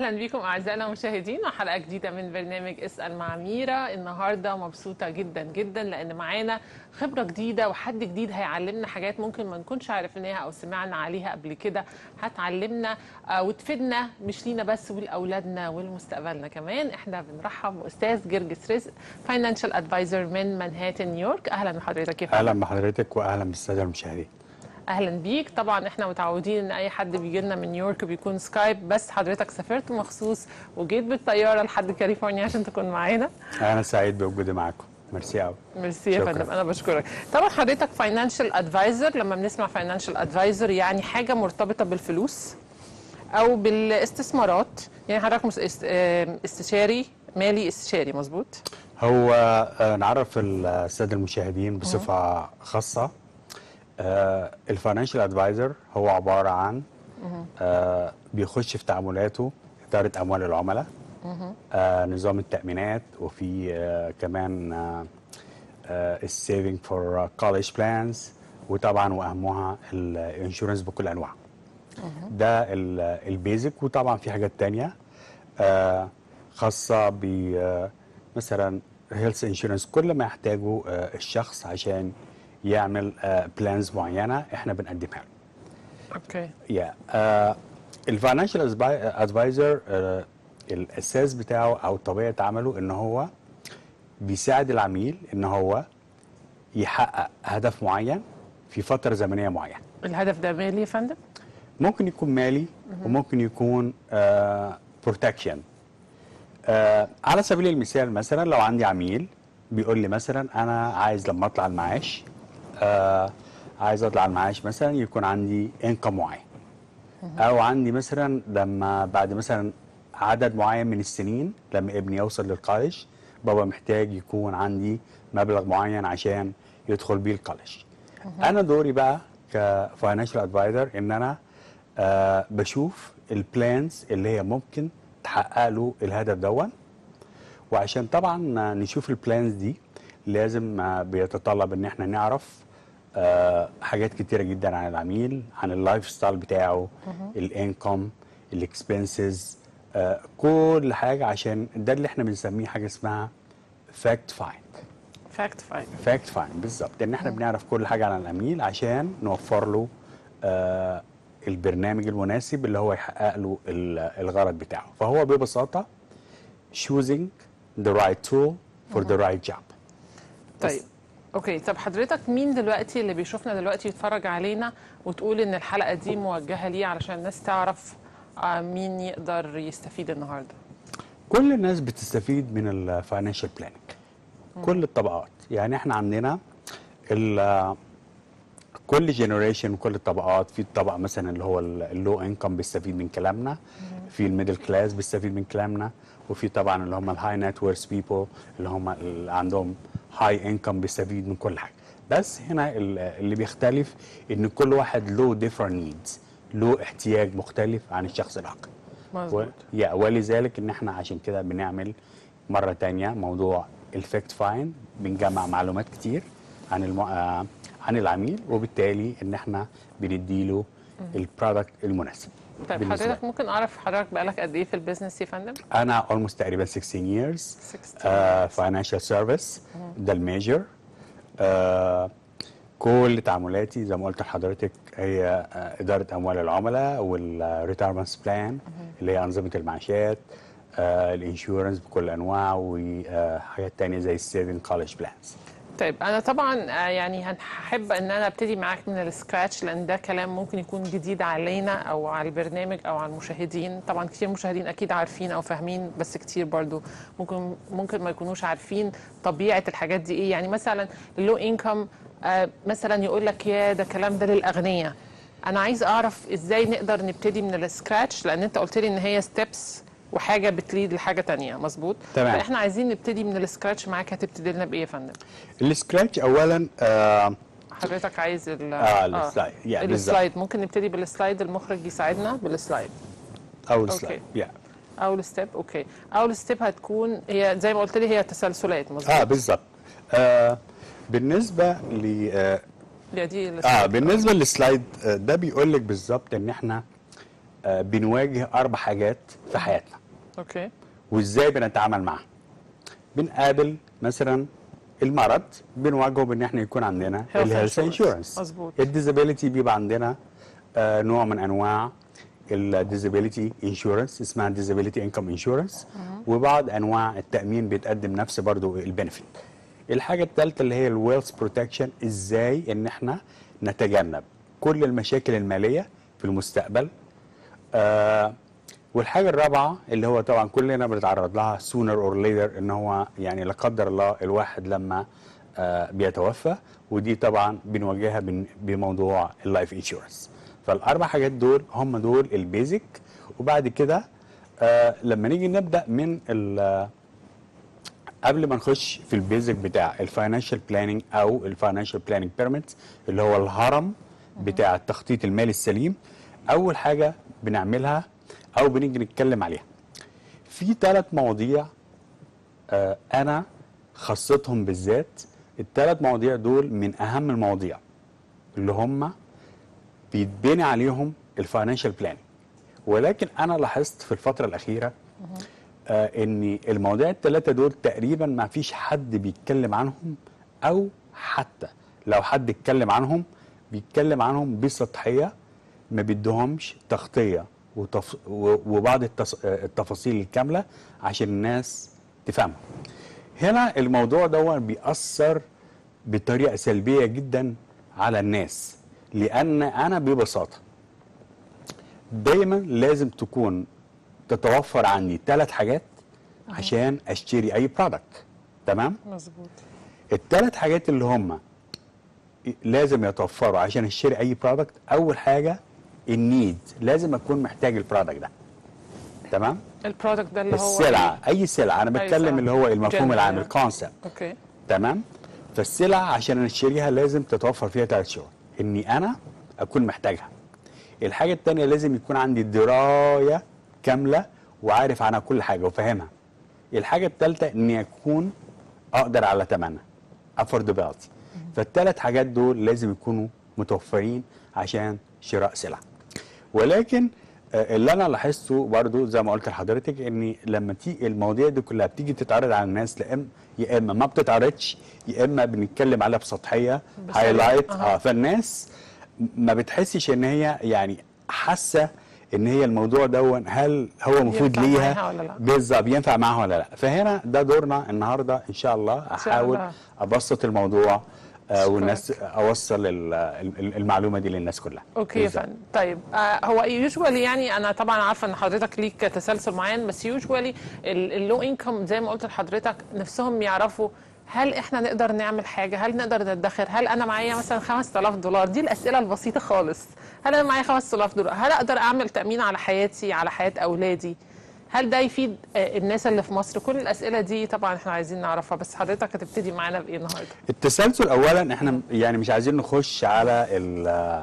اهلا بكم اعزائنا المشاهدين وحلقه جديده من برنامج اسال مع ميرا النهارده مبسوطه جدا جدا لان معانا خبره جديده وحد جديد هيعلمنا حاجات ممكن ما نكونش عارفينها او سمعنا عليها قبل كده هتعلمنا آه، وتفيدنا مش لينا بس ولاولادنا ولمستقبلنا كمان احنا بنرحب باستاذ جرجس رزق فاينانشال ادفايزر من مانهاتن نيويورك اهلا بحضرتك يا فندم. اهلا بحضرتك واهلا بالساده المشاهدين اهلا بيك طبعا احنا متعودين ان اي حد بيجي لنا من نيويورك بيكون سكايب بس حضرتك سافرت مخصوص وجيت بالطياره لحد كاليفورنيا عشان تكون معانا انا سعيد بوجودي معاكم ميرسي قوي ميرسي يا شكراً. فندم انا بشكرك طبعا حضرتك فاينانشال ادفايزر لما بنسمع فاينانشال ادفايزر يعني حاجه مرتبطه بالفلوس او بالاستثمارات يعني حضرتك مس- است- آه، استشاري مالي استشاري مظبوط هو آه، نعرف الساده المشاهدين بصفه خاصه الفاينانشال ادفايزر هو عباره عن آه، بيخش في تعاملاته اداره اموال العملاء آه، نظام التامينات وفي آه، كمان السيفنج فور كولج بلانز وطبعا واهمها الانشورنس بكل انواعه ده ال- البيزك وطبعا في حاجات تانية آه، خاصة ب آه، مثلا هيلث انشورنس كل ما يحتاجه آه، الشخص عشان يعمل بلانز معينة احنا بنقدمها له اوكي يا الفاينانشال ادفايزر الاساس بتاعه او طبيعه عمله ان هو بيساعد العميل ان هو يحقق هدف معين في فتره زمنيه معينه الهدف ده مالي يا فندم ممكن يكون مالي وممكن يكون بروتكشن على سبيل المثال مثلا لو عندي عميل بيقول لي مثلا انا عايز لما اطلع المعاش آه، عايز اطلع المعاش مثلا يكون عندي انكم معين او عندي مثلا لما بعد مثلا عدد معين من السنين لما ابني يوصل للكولج بابا محتاج يكون عندي مبلغ معين عشان يدخل بيه الكولج انا دوري بقى كفاينانشال ادفايزر ان انا آه بشوف البلانز اللي هي ممكن تحقق له الهدف دون وعشان طبعا آه، نشوف البلانز دي لازم آه، بيتطلب ان احنا نعرف آه، حاجات كتيره جدا عن العميل عن اللايف ستايل بتاعه الانكم الاكسبنسز كل حاجه عشان ده اللي احنا بنسميه حاجه اسمها فاكت فايند فاكت فاين فاكت فايند بالظبط ان احنا بنعرف كل حاجه عن العميل عشان نوفر له آه البرنامج المناسب اللي هو يحقق له ال- الغرض بتاعه فهو ببساطه choosing the right tool for the right job طيب اوكي طب حضرتك مين دلوقتي اللي بيشوفنا دلوقتي يتفرج علينا وتقول ان الحلقه دي موجهه ليه علشان الناس تعرف آه، مين يقدر يستفيد النهارده كل الناس بتستفيد من الفاينانشال بلاننج كل الطبقات يعني احنا عندنا ال- كل جنريشن وكل الطبقات في الطبقه مثلا اللي هو اللو انكم بيستفيد من كلامنا في الميدل كلاس بيستفيد من كلامنا وفي طبعا اللي هم الهاي نت وورث بيبل اللي هم اللي عندهم هاي انكم بيستفيد من كل حاجه بس هنا ال- اللي بيختلف ان كل واحد له ديفرنت نيدز له احتياج مختلف عن الشخص الاخر و... مظبوط يا ولذلك ان احنا عشان كده بنعمل مره تانية موضوع الفاكت فاين بنجمع معلومات كتير عن الم... آه عن العميل وبالتالي ان احنا بنديله البرودكت المناسب طيب بالنسبة حضرتك ممكن اعرف حضرتك بقالك قد ايه في البيزنس يا فندم انا almost تقريبا 16 years 16 uh, financial service ده الميجر uh, كل تعاملاتي زي ما قلت لحضرتك هي uh, اداره اموال العملاء والريتايرمنت بلان اللي هي انظمه المعاشات uh, الانشورنس بكل انواعه وحاجات تانية زي السيفنج كولج بلانز طيب انا طبعا آه، يعني هحب ان انا ابتدي معاك من السكراتش لان ده كلام ممكن يكون جديد علينا او على البرنامج او على المشاهدين طبعا كتير مشاهدين اكيد عارفين او فاهمين بس كتير برضو ممكن ممكن ما يكونوش عارفين طبيعه الحاجات دي ايه يعني مثلا اللو انكم مثلا يقول لك يا ده كلام ده للاغنياء انا عايز اعرف ازاي نقدر نبتدي من السكراتش لان انت قلت لي ان هي ستيبس وحاجه بتليد لحاجه تانية مظبوط تمام. فاحنا عايزين نبتدي من السكراتش معاك هتبتدي لنا بايه يا فندم السكراتش اولا uh, حضرتك عايز ال آه، السلايد. يعني بالظبط. السلايد ممكن نبتدي بالسلايد المخرج يساعدنا بالسلايد اول أوكي. سلايد yeah. اول ستيب اوكي اول ستيب هتكون هي زي ما قلت لي هي تسلسلات مظبوط اه بالظبط آه بالنسبه ل آه هي دي اه السلايد. بالنسبه للسلايد آه، ده بيقول لك بالظبط ان احنا آه، بنواجه اربع حاجات في حياتنا اوكي وازاي بنتعامل معاها بنقابل مثلا المرض بنواجهه بان احنا يكون عندنا Health الهيلث insurance. انشورنس مظبوط. الديزابيلتي بيبقى عندنا آه، نوع من انواع الديزابيلتي انشورنس اسمها ديزابيلتي انكم انشورنس وبعض انواع التامين بيتقدم نفس برضو البنفيت الحاجه الثالثه اللي هي الويلث بروتكشن ازاي ان احنا نتجنب كل المشاكل الماليه في المستقبل آه والحاجه الرابعه اللي هو طبعا كلنا بنتعرض لها sooner or later ان هو يعني لا قدر الله الواحد لما آه بيتوفى ودي طبعا بنواجهها بن- بموضوع اللايف انشورنس فالاربع حاجات دول هم دول البيزك وبعد كده آه لما نيجي نبدا من ال- قبل ما نخش في البيزك بتاع الفاينانشال بلاننج او الفاينانشال بلاننج بيراميدز اللي هو الهرم بتاع التخطيط المالي السليم اول حاجه بنعملها او بنيجي نتكلم عليها في ثلاث مواضيع آه انا خصتهم بالذات الثلاث مواضيع دول من اهم المواضيع اللي هم بيتبني عليهم الفاينانشال بلاننج ولكن انا لاحظت في الفتره الاخيره آه ان المواضيع الثلاثه دول تقريبا ما فيش حد بيتكلم عنهم او حتى لو حد اتكلم عنهم بيتكلم عنهم بسطحيه ما بيدهمش تغطيه وتف... و- وبعض التص... آه، التفاصيل الكامله عشان الناس تفهمها هنا الموضوع ده بيأثر بطريقه سلبيه جدا على الناس لان انا ببساطه دايما لازم تكون تتوفر عندي ثلاث حاجات عشان اشتري اي برودكت تمام مظبوط الثلاث حاجات اللي هم لازم يتوفروا عشان اشتري اي برودكت اول حاجه النيد لازم اكون محتاج البرودكت ده تمام البرودكت ده اللي هو السلعه اي سلعه انا أي بتكلم سلعة. اللي هو المفهوم General العام يعني. الكونسبت اوكي تمام فالسلع عشان اشتريها لازم تتوفر فيها ثلاث شهور اني انا اكون محتاجها الحاجه الثانيه لازم يكون عندي درايه كامله وعارف عنها كل حاجه وفاهمها الحاجه الثالثه اني اكون اقدر على ثمنها affordability فالثلاث حاجات دول لازم يكونوا متوفرين عشان شراء سلع ولكن آه، اللي انا لاحظته برضو زي ما قلت لحضرتك ان لما تيجي المواضيع دي كلها بتيجي تتعرض على الناس يا اما يا اما ما بتتعرضش يا اما بنتكلم عليها بسطحيه بسرعة. هايلايت أها. اه فالناس ما بتحسش ان هي يعني حاسه ان هي الموضوع ده هل هو مفيد ينفع ليها معاها ولا لا؟ بالظبط ينفع معاها ولا لا فهنا ده دورنا النهارده ان شاء الله شاء احاول الله. ابسط الموضوع آه أشكرك. والناس اوصل ال- ال- المعلومه دي للناس كلها اوكي يا بالظبط. فندم طيب آه هو يوجوالي يعني انا طبعا عارفه ان حضرتك ليك تسلسل معين بس يوجوالي اللو انكم زي ما قلت لحضرتك نفسهم يعرفوا هل احنا نقدر نعمل حاجه هل نقدر ندخر هل انا معايا مثلا 5000 دولار دي الاسئله البسيطه خالص هل انا معايا 5000 دولار هل اقدر اعمل تامين على حياتي على حياه اولادي هل ده يفيد آه، الناس اللي في مصر كل الاسئله دي طبعا احنا عايزين نعرفها بس حضرتك هتبتدي معانا بايه النهارده التسلسل اولا احنا يعني مش عايزين نخش على ال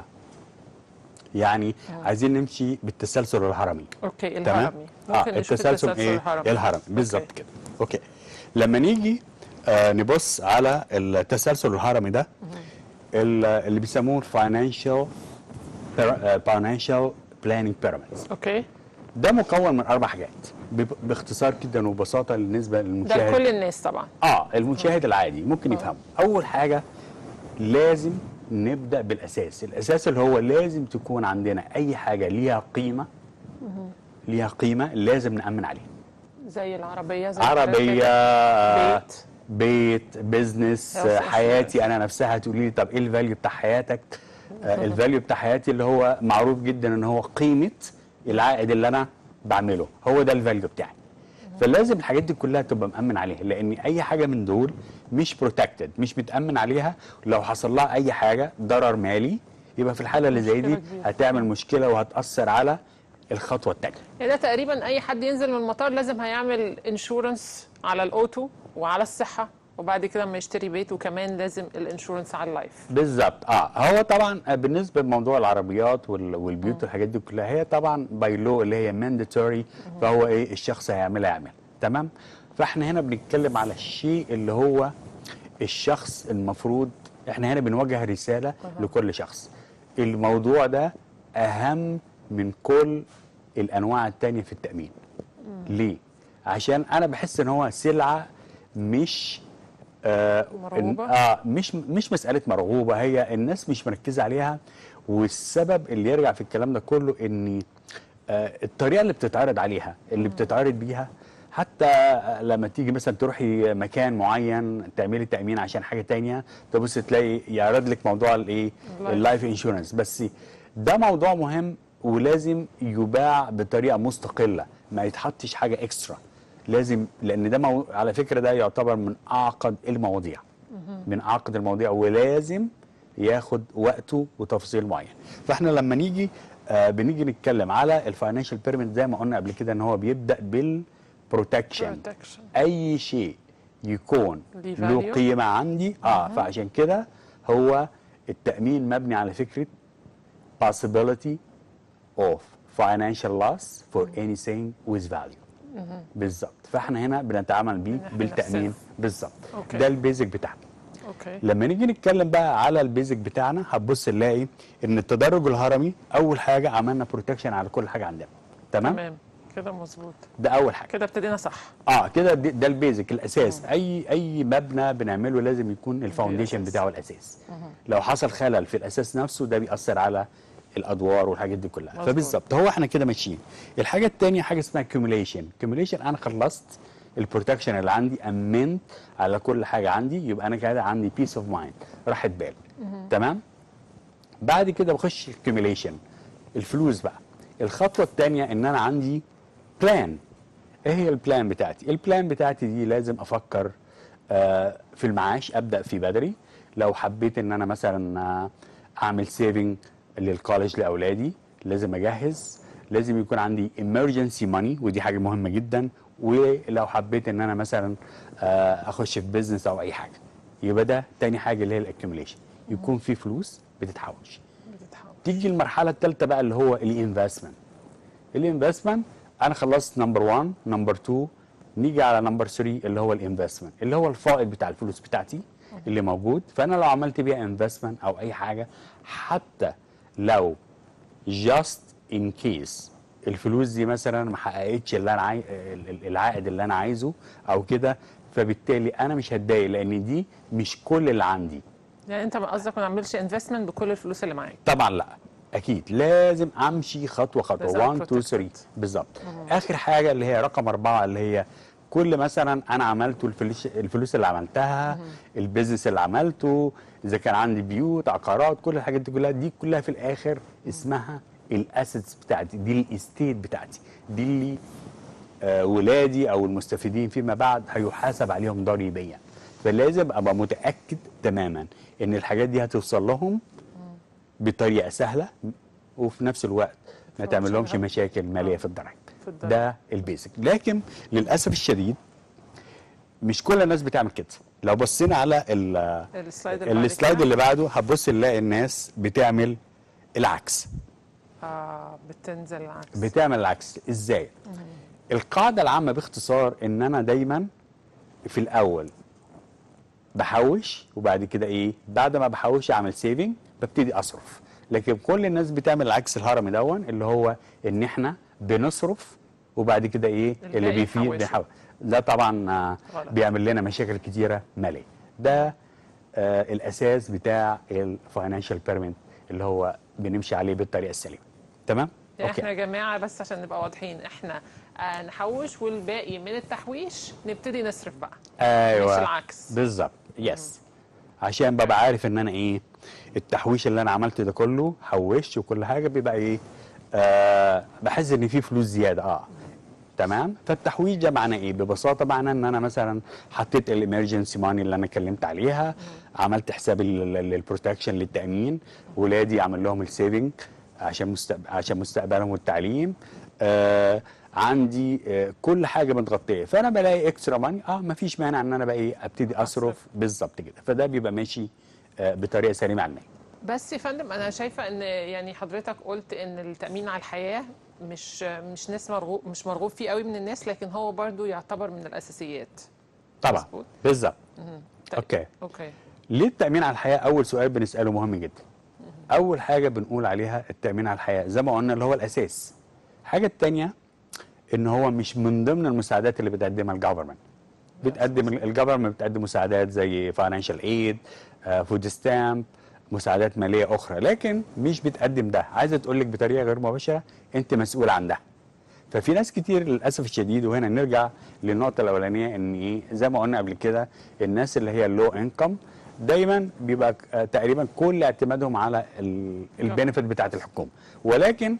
يعني عايزين نمشي بالتسلسل الهرمي اوكي تمام الهرمي ممكن نشوف التسلسل التسلسل ايه الهرمي الهرمي بالظبط أوكي. كده اوكي لما نيجي آه نبص على التسلسل الهرمي ده ال- اللي بيسموه الفاينانشال فاينانشال بلاننج بيراميدز اوكي ده مكون من اربع حاجات ب- باختصار جدا وببساطه بالنسبه ده للمشاهد لكل الناس طبعا اه المشاهد العادي ممكن يفهم اول حاجه لازم نبدا بالاساس الاساس اللي هو لازم تكون عندنا اي حاجه ليها قيمه ليها قيمه لازم نامن عليها زي العربيه زي عربيه حضرتك. بيت بيت بيزنس Health حياتي انا نفسها هتقولي لي طب ايه الفاليو بتاع حياتك آه، الفاليو بتاع حياتي اللي هو معروف جدا ان هو قيمه العائد اللي انا بعمله هو ده الفاليو بتاعي فلازم الحاجات دي كلها تبقى مأمن عليها لان اي حاجه من دول مش بروتكتد مش متأمن عليها لو حصل لها اي حاجه ضرر مالي يبقى في الحاله اللي زي دي مشكلة كبيرة. هتعمل مشكله وهتأثر على الخطوه الثانيه يعني ده تقريبا اي حد ينزل من المطار لازم هيعمل انشورنس على الاوتو وعلى الصحه وبعد كده لما يشتري بيت وكمان لازم الانشورنس على اللايف بالظبط اه هو طبعا بالنسبه لموضوع العربيات وال- والبيوت والحاجات دي كلها هي طبعا باي لو اللي هي مانداتوري فهو ايه الشخص هيعملها يعمل تمام فاحنا هنا بنتكلم على الشيء اللي هو الشخص المفروض احنا هنا بنوجه رساله لكل شخص الموضوع ده اهم من كل الانواع التانية في التامين ليه عشان انا بحس ان هو سلعه مش آه مرغوبة؟ إن- اه مش مش مساله مرغوبه هي الناس مش مركزه عليها والسبب اللي يرجع في الكلام ده كله ان آه الطريقه اللي بتتعرض عليها اللي بتتعرض بيها حتى آه، لما تيجي مثلا تروحي مكان معين تعملي تامين عشان حاجه تانية تبص تلاقي يعرض لك موضوع الايه اللايف. اللايف انشورنس بس ده موضوع مهم ولازم يباع بطريقه مستقله ما يتحطش حاجه اكسترا لازم لان ده مو... على فكره ده يعتبر من اعقد المواضيع من اعقد المواضيع ولازم ياخد وقته وتفاصيل معين فاحنا لما نيجي آه بنيجي نتكلم على الفاينانشال بيرمنت زي ما قلنا قبل كده ان هو بيبدا بالبروتكشن Protection. اي شيء يكون ليه له value. قيمه عندي اه فعشان كده هو التامين مبني على فكره possibility of financial loss for anything with value بالظبط فاحنا هنا بنتعامل بيه إحنا بالتامين نحسب. بالظبط أوكي. ده البيزك بتاعنا اوكي لما نيجي نتكلم بقى على البيزك بتاعنا هتبص نلاقي ان التدرج الهرمي اول حاجه عملنا بروتكشن على كل حاجه عندنا تمام تمام كده مظبوط ده اول حاجه كده ابتدينا صح اه كده دي- ده البيزك الاساس اي اي مبنى بنعمله لازم يكون الفاونديشن الأساس. بتاعه الاساس لو حصل خلل في الاساس نفسه ده بيأثر على الادوار والحاجات دي كلها مظبوط. فبالظبط هو احنا كده ماشيين الحاجه الثانيه حاجه اسمها كيوميليشن كيوميليشن انا خلصت البروتكشن اللي عندي امنت على كل حاجه عندي يبقى انا كده عندي بيس اوف مايند راحه بال تمام بعد كده بخش الكيوميليشن الفلوس بقى الخطوه الثانيه ان انا عندي بلان ايه هي البلان بتاعتي البلان بتاعتي دي لازم افكر آه، في المعاش ابدا فيه بدري لو حبيت ان انا مثلا آه، اعمل سيفنج للكولج لاولادي لازم اجهز لازم يكون عندي emergency money ودي حاجه مهمه جدا ولو حبيت ان انا مثلا آه، اخش في بيزنس او اي حاجه يبقى ده تاني حاجه اللي هي الاكيوميليشن يكون في فلوس بتتحوش بتتحول تيجي المرحله الثالثه بقى اللي هو الانفستمنت الانفستمنت انا خلصت نمبر 1 نمبر 2 نيجي على نمبر 3 اللي هو الانفستمنت اللي هو الفائض بتاع الفلوس بتاعتي اللي موجود فانا لو عملت بيها انفستمنت او اي حاجه حتى لو جاست ان كيس الفلوس دي مثلا ما حققتش اللي انا عاي... ال- ال- العائد اللي انا عايزه او كده فبالتالي انا مش هتضايق لان دي مش كل اللي عندي يعني انت قصدك ما نعملش انفستمنت بكل الفلوس اللي معاك طبعا لا اكيد لازم امشي خطوه خطوه لازم 1 2 3 protect. بالظبط اخر حاجه اللي هي رقم أربعة اللي هي كل مثلا انا عملته الفلوس الفلوس اللي عملتها البيزنس اللي عملته اذا كان عندي بيوت عقارات كل الحاجات دي كلها دي كلها في الاخر اسمها الاسيتس بتاعتي دي الاستيت بتاعتي دي اللي آه، ولادي او المستفيدين فيما بعد هيحاسب عليهم ضريبيا فلازم ابقى متاكد تماما ان الحاجات دي هتوصل لهم بطريقه سهله وفي نفس الوقت ما في تعمل لهمش مشاكل. مشاكل ماليه في الضرائب في الضرائب. ده البيزك لكن للاسف الشديد مش كل الناس بتعمل كده لو بصينا على ال- السلايد اللي بعد السلايد كده. اللي بعده هتبص نلاقي الناس بتعمل العكس اه بتنزل العكس بتعمل العكس ازاي القاعده العامه باختصار ان انا دايما في الاول بحوش وبعد كده ايه بعد ما بحوش اعمل سيفنج ببتدي اصرف لكن كل الناس بتعمل العكس الهرمي دون اللي هو ان احنا بنصرف وبعد كده ايه اللي الباقي بيفيد نحوشه. بنحوش ده طبعا آه، غلط. بيعمل لنا مشاكل كتيره ماليه ده آه الاساس بتاع الفاينانشال بيرمنت اللي هو بنمشي عليه بالطريقه السليمه تمام يعني احنا يا جماعه بس عشان نبقى واضحين احنا آه نحوش والباقي من التحويش نبتدي نصرف بقى ايوه مش العكس. بالظبط يس عشان ببقى عارف ان انا ايه التحويش اللي انا عملته ده كله حوشت وكل حاجه بيبقى ايه آه بحس ان في فلوس زياده اه تمام فالتحويش ده معناه ايه ببساطه معناه ان انا مثلا حطيت الامرجنسي ماني اللي انا اتكلمت عليها عملت حساب البروتكشن للتامين ولادي اعمل لهم السيفنج عشان مستقبل عشان مستقبلهم والتعليم آه عندي آه كل حاجه متغطيه فانا بلاقي اكسترا ماني اه ما فيش مانع ان انا بقى ايه ابتدي اصرف أصرف. بالظبط كده فده بيبقى ماشي آه بطريقه سليمه على المية بس يا فندم انا شايفه ان يعني حضرتك قلت ان التامين على الحياه مش مش ناس مرغوب مش مرغوب فيه قوي من الناس لكن هو برضو يعتبر من الاساسيات طبعا مظبوط. بالظبط طيب. اوكي اوكي ليه التأمين على الحياة؟ أول سؤال بنسأله مهم جدا. أول حاجة بنقول عليها التأمين على الحياة زي ما قلنا اللي هو الأساس. الحاجه الثانيه ان هو مش من ضمن المساعدات اللي بتقدمها الجفرمنت بتقدم الجفرمنت بتقدم مساعدات زي فاينانشال ايد فود ستامب مساعدات ماليه اخرى لكن مش بتقدم ده عايزه تقول لك بطريقه غير مباشره انت مسؤول عن ده ففي ناس كتير للاسف الشديد وهنا نرجع للنقطه الاولانيه ان ايه زي ما قلنا قبل كده الناس اللي هي اللو انكم دايما بيبقى آه، تقريبا كل اعتمادهم على البينفيت بتاعت الحكومه ولكن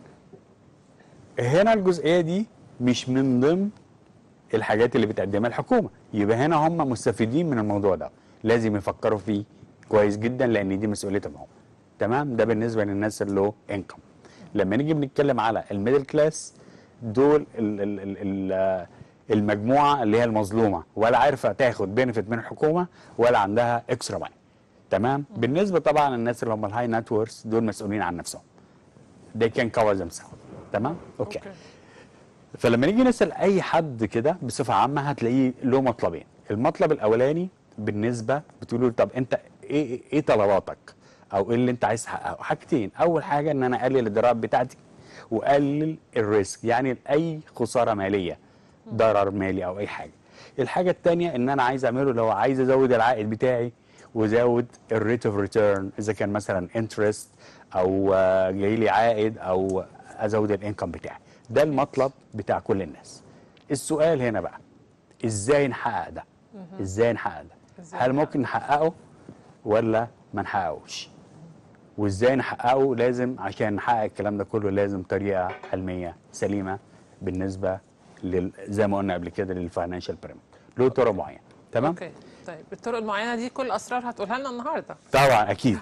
هنا الجزئيه دي مش من ضمن الحاجات اللي بتقدمها الحكومه يبقى هنا هم مستفيدين من الموضوع ده لازم يفكروا فيه كويس جدا لان دي مسؤوليتهم هم تمام ده بالنسبه للناس اللي انكم لما نيجي بنتكلم على الميدل كلاس دول ال ال ال ال المجموعه اللي هي المظلومه ولا عارفه تاخد بينفيت من الحكومه ولا عندها اكسترا ماني تمام بالنسبه طبعا الناس اللي هم الهاي نت وورث دول مسؤولين عن نفسهم they can cover themselves تمام اوكي, أوكي. فلما نيجي نسال اي حد كده بصفه عامه هتلاقيه له مطلبين المطلب الاولاني بالنسبه بتقولوا له طب انت ايه ايه طلباتك او ايه اللي انت عايز تحققه حاجتين اول حاجه ان انا اقلل الضرائب بتاعتي واقلل الريسك يعني اي خساره ماليه ضرر مالي او اي حاجه الحاجه الثانيه ان انا عايز اعمله لو عايز ازود العائد بتاعي وازود الريت اوف ريتيرن اذا كان مثلا انترست او آه، جاي لي عائد او ازود الانكم بتاعي ده المطلب بتاع كل الناس السؤال هنا بقى ازاي نحقق ده ازاي نحقق ده هل ممكن نحققه ولا ما نحققوش وازاي نحققه لازم عشان نحقق الكلام ده كله لازم طريقه علميه سليمه بالنسبه لل زي ما قلنا قبل كده للفاينانشال بيراميد له طرق معينه تمام اوكي طيب الطرق المعينه دي كل اسرار هتقولها لنا النهارده طبعا اكيد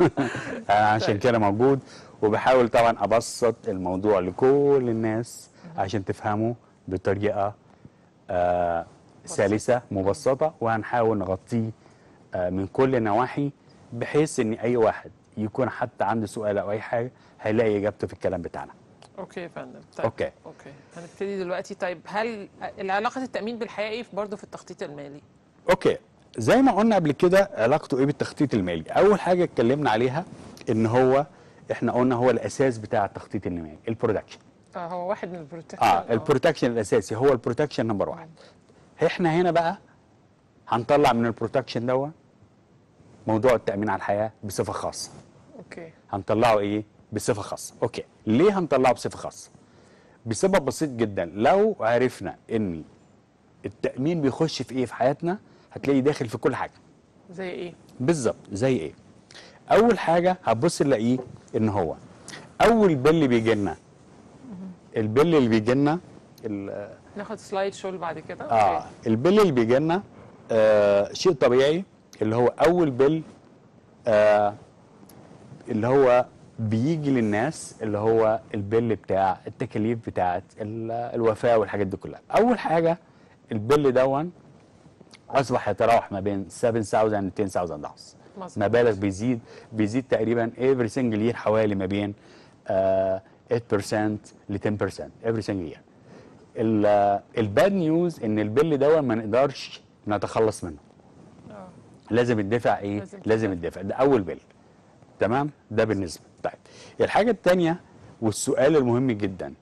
عشان طيب. كده موجود وبحاول طبعا ابسط الموضوع لكل الناس عشان تفهمه بطريقه آه سلسه مبسطه وهنحاول نغطيه آه من كل النواحي بحيث ان اي واحد يكون حتى عنده سؤال او اي حاجه هيلاقي اجابته في الكلام بتاعنا اوكي يا فندم طيب أوكي. اوكي هنبتدي دلوقتي طيب هل العلاقه التامين بالحياه ايه برضه في التخطيط المالي اوكي زي ما قلنا قبل كده علاقته ايه بالتخطيط المالي اول حاجه اتكلمنا عليها ان هو احنا قلنا هو الاساس بتاع التخطيط المالي البرودكشن اه هو واحد من البروتكشن اه البروتكشن الاساسي هو البروتكشن نمبر واحد احنا هنا بقى هنطلع من البروتكشن دوت موضوع التامين على الحياه بصفه خاصه اوكي هنطلعه ايه بصفه خاصه اوكي ليه هنطلعه بصفه خاصه بسبب بسيط جدا لو عرفنا ان التامين بيخش في ايه في حياتنا هتلاقيه داخل في كل حاجه زي ايه بالظبط زي ايه اول حاجه هتبص تلاقيه ان هو اول بل بيجي لنا البل اللي بيجي لنا ناخد سلايد شو بعد كده اه البل اللي بيجي لنا آه شيء طبيعي اللي هو اول بل آه اللي هو بيجي للناس اللي هو البل بتاع التكاليف بتاعت الوفاه والحاجات دي كلها اول حاجه البل دون اصبح يتراوح ما بين 7000 و 10000 دولار مبالغ بيزيد بيزيد تقريبا every single year حوالي ما بين آه 8% ل 10% every single year الباد نيوز ان البل دون ما نقدرش نتخلص منه اه لازم الدفع ايه لازم لازم الدفع ده اول بل تمام ده بالنسبه طيب الحاجه الثانيه والسؤال المهم جدا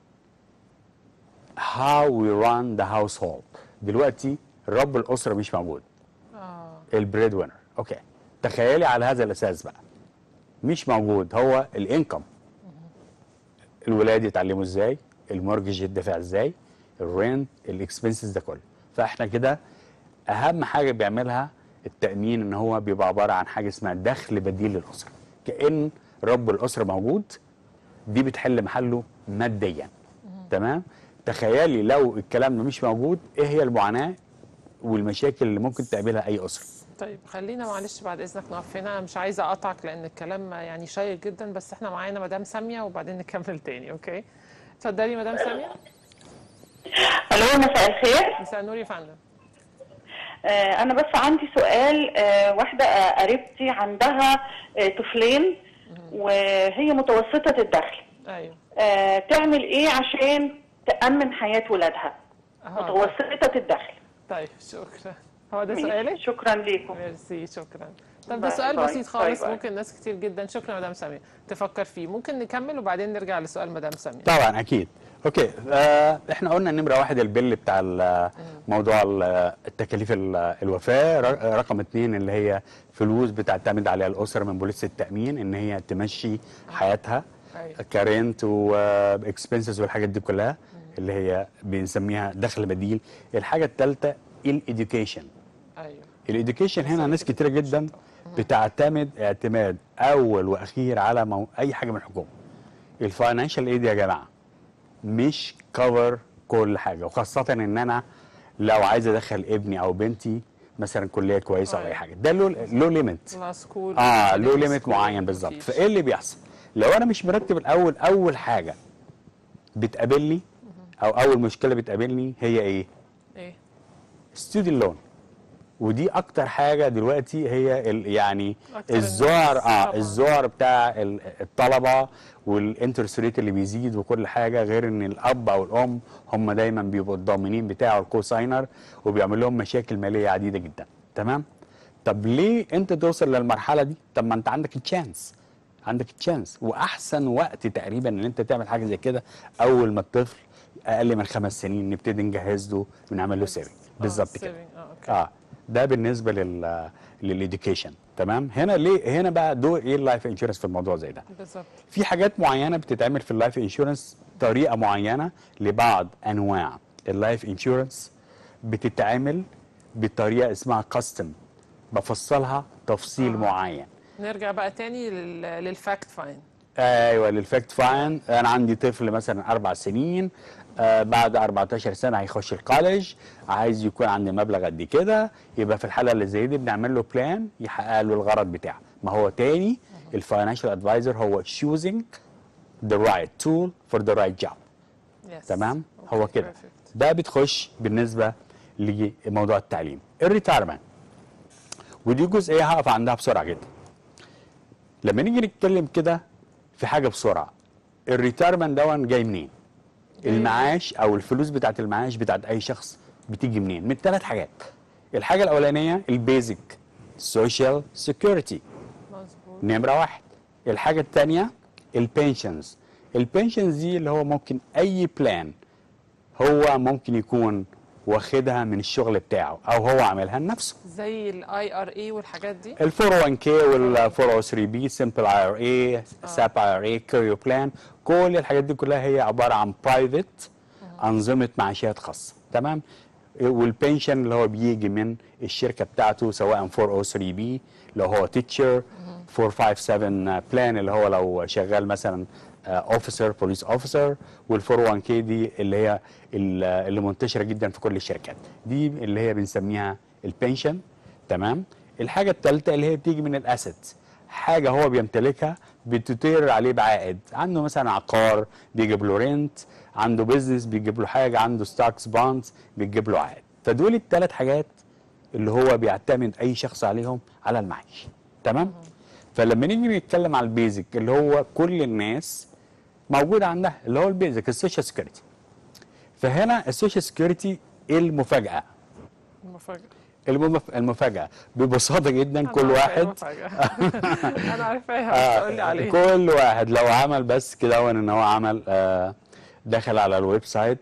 how we run the household دلوقتي رب الاسره مش موجود اه البريد وينر اوكي تخيلي على هذا الاساس بقى مش موجود هو الانكم الولاد يتعلموا ازاي المورجج يدفع ازاي الرينت الاكسبنسز ده كله فاحنا كده اهم حاجه بيعملها التامين ان هو بيبقى عباره عن حاجه اسمها دخل بديل للاسره كان رب الاسره موجود دي بتحل محله ماديا تمام تخيلي لو الكلام ده مش موجود ايه هي المعاناه والمشاكل اللي ممكن تقابلها اي اسره طيب خلينا معلش بعد اذنك نقف هنا مش عايزه اقطعك لان الكلام يعني شيق جدا بس احنا معانا مدام ساميه وبعدين نكمل تاني اوكي اتفضلي مدام ساميه الو مساء الخير مساء النور يا فندم آه انا بس عندي سؤال آه واحده آه، قريبتي عندها آه طفلين وهي متوسطه الدخل ايوه آه تعمل ايه عشان تامن حياه ولادها أها. متوسطه الدخل طيب شكرا هو ده ماشي. سؤالك شكرا ليكم ميرسي شكرا طب ده باي- سؤال باي- بسيط باي- خالص باي. ممكن ناس كتير جدا شكرا مدام سمير تفكر فيه ممكن نكمل وبعدين نرجع لسؤال مدام سمير طبعا اكيد اوكي آه احنا قلنا نمره واحد البل بتاع ال- موضوع ال- التكاليف ال- الوفاه ر- رقم اتنين اللي هي فلوس بتعتمد عليها الاسره من بوليس التامين ان هي تمشي حياتها أيوة. كارنت واكسبنسز والحاجات دي كلها اللي هي بنسميها دخل بديل الحاجه الثالثه الاديوكيشن ايوه الاديوكيشن هنا ناس كتيره جدا بتعتمد اعتماد اول واخير على مو... اي حاجه من الحكومه الفاينانشال ايد يا جماعه مش كفر كل حاجه وخاصه ان انا لو عايز ادخل ابني او بنتي مثلا كليه كويسه او اي أيوة. حاجه ده له له ليميت لا سكول اه له مفيش ليميت سكول، معين بالظبط مفيش. فايه اللي بيحصل لو انا مش مرتب الاول اول حاجه بتقابلني او اول مشكله بتقابلني هي ايه ايه ستودنت لون ودي اكتر حاجه دلوقتي هي ال- يعني أكتر الذعر الناس اه طبعاً. الذعر بتاع ال- الطلبه والانترست ريت اللي بيزيد وكل حاجه غير ان الاب او الام هم دايما بيبقوا الضامنين بتاعه الكوساينر وبيعمل لهم مشاكل ماليه عديده جدا تمام طب ليه انت توصل للمرحله دي طب ما انت عندك التشانس عندك التشانس واحسن وقت تقريبا ان انت تعمل حاجه زي كده اول ما الطفل اقل من خمس سنين نبتدي نجهز له ونعمل له سيفنج بالظبط كده saving، اه اوكي اه ده بالنسبه لل للإديوكيشن تمام هنا ليه هنا بقى دور ايه اللايف انشورنس في الموضوع زي ده بالظبط في حاجات معينه بتتعمل في اللايف انشورنس طريقه معينه لبعض انواع اللايف انشورنس بتتعمل بطريقه اسمها كاستم بفصلها تفصيل آه. معين نرجع بقى تاني لل... للفاكت فاين ايوه للفاكت فاين انا عندي طفل مثلا اربع سنين آه بعد 14 سنه هيخش الكوليج عايز يكون عندي مبلغ قد كده يبقى في الحاله اللي زي دي بنعمل له بلان يحقق له الغرض بتاعه ما هو تاني الفاينانشال ادفايزر هو choosing the right tool for the right job يس تمام هو كده ده بتخش بالنسبه لموضوع التعليم الريتايرمنت ودي جزئيه هقف عندها بسرعه جدا لما نيجي نتكلم كده في حاجه بسرعه الريتايرمنت دون جاي منين جاي المعاش او الفلوس بتاعت المعاش بتاعت اي شخص بتيجي منين من ثلاث حاجات الحاجه الاولانيه البيزك سوشيال سيكيورتي مظبوط نمرة واحد الحاجة التانية البنشنز البنشنز دي اللي هو ممكن أي بلان هو ممكن يكون واخدها من الشغل بتاعه أو هو عاملها لنفسه زي الاي ار اي والحاجات دي ال 401k وال 403 بي سمبل اي ار اي ساب اي ار اي كاريو بلان كل الحاجات دي كلها هي عباره عن برايفت انظمه معاشات خاصه تمام والبنشن اللي هو بيجي من الشركه بتاعته سواء 403 بي لو هو تيتشر 457 بلان اللي هو لو شغال مثلا اوفيسر بوليس اوفيسر وال 401 كي دي اللي هي ال- اللي منتشره جدا في كل الشركات دي اللي هي بنسميها البنشن تمام الحاجه الثالثه اللي هي بتيجي من الاسيتس حاجه هو بيمتلكها بتطير عليه بعائد عنده مثلا عقار بيجيب له رنت عنده بيزنس بيجيب له حاجه عنده ستوكس بونز بيجيب له عائد فدول الثلاث حاجات اللي هو بيعتمد اي شخص عليهم على المعاش تمام فلما نيجي نتكلم على البيزك اللي هو كل الناس موجود عندها اللي هو البيزك السوشيال سكيورتي فهنا السوشيال سكيورتي المفاجاه المفاجاه المف... المفاجاه ببساطه جدا أنا كل عارفة إيه واحد المفاجأة. انا عارفاها بس قول لي عليها كل واحد لو عمل بس كده هو ان هو عمل آه دخل على الويب سايت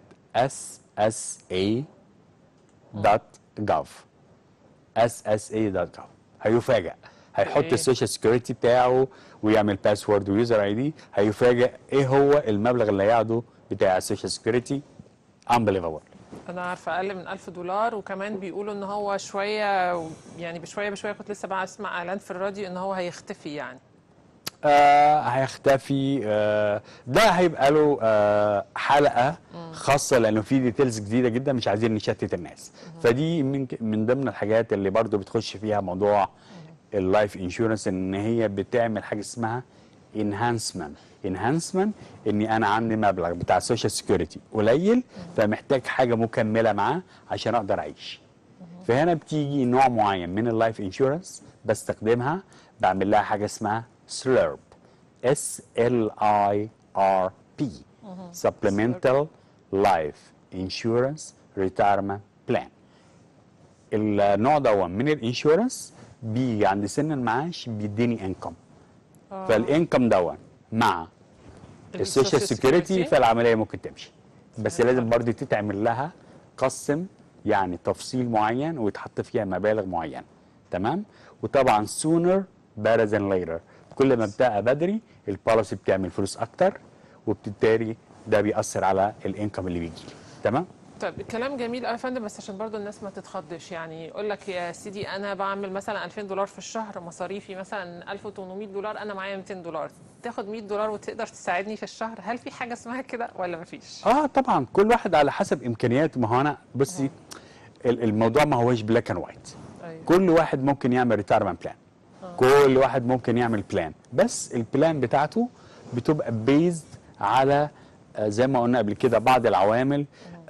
ssa.gov ssa.gov هيفاجئ هيحط إيه؟ السوشيال سكيورتي بتاعه ويعمل باسورد ويوزر اي دي هيفاجئ ايه هو المبلغ اللي هياخده بتاع السوشيال سكيورتي unbelievable انا عارفه اقل من 1000 دولار وكمان بيقولوا ان هو شويه يعني بشويه بشويه كنت لسه بقى اسمع اعلان في الراديو ان هو هيختفي يعني آه هيختفي آه ده هيبقى له آه حلقه خاصه لانه في ديتيلز جديده جدا مش عايزين نشتت الناس فدي من من ضمن الحاجات اللي برضو بتخش فيها موضوع اللايف انشورنس ان هي بتعمل حاجه اسمها انهانسمنت انهانسمنت اني انا عندي مبلغ بتاع السوشيال سكيورتي قليل فمحتاج حاجه مكمله معاه عشان اقدر اعيش فهنا بتيجي نوع معين من اللايف انشورنس بستخدمها بعمل لها حاجه اسمها سلرب اس ال اي ار بي supplemental life insurance retirement plan النوع ده من الانشورنس بيجي عند سن المعاش بيديني انكم فالانكم ده مع السوشيال سيكيورتي فالعمليه ممكن تمشي بس لازم برضه تتعمل لها قسم يعني تفصيل معين ويتحط فيها مبالغ معينه تمام وطبعا sooner better than later كل ما ابتدى بدري البوليسي بتعمل فلوس اكتر وبالتالي ده بيأثر على الانكم اللي بيجي لي تمام طيب الكلام جميل قوي يا فندم بس عشان برضو الناس ما تتخضش يعني يقول لك يا سيدي انا بعمل مثلا 2000 دولار في الشهر مصاريفي مثلا 1800 دولار انا معايا 200 دولار تاخد 100 دولار وتقدر تساعدني في الشهر هل في حاجه اسمها كده ولا ما فيش؟ اه طبعا كل واحد على حسب امكانياته ما هو انا بصي ال- الموضوع ما هوش بلاك اند وايت أيوة. كل واحد ممكن يعمل ريتايرمنت بلان كل واحد ممكن يعمل بلان بس البلان بتاعته بتبقى بيزد على آه، زي ما قلنا قبل كده بعض العوامل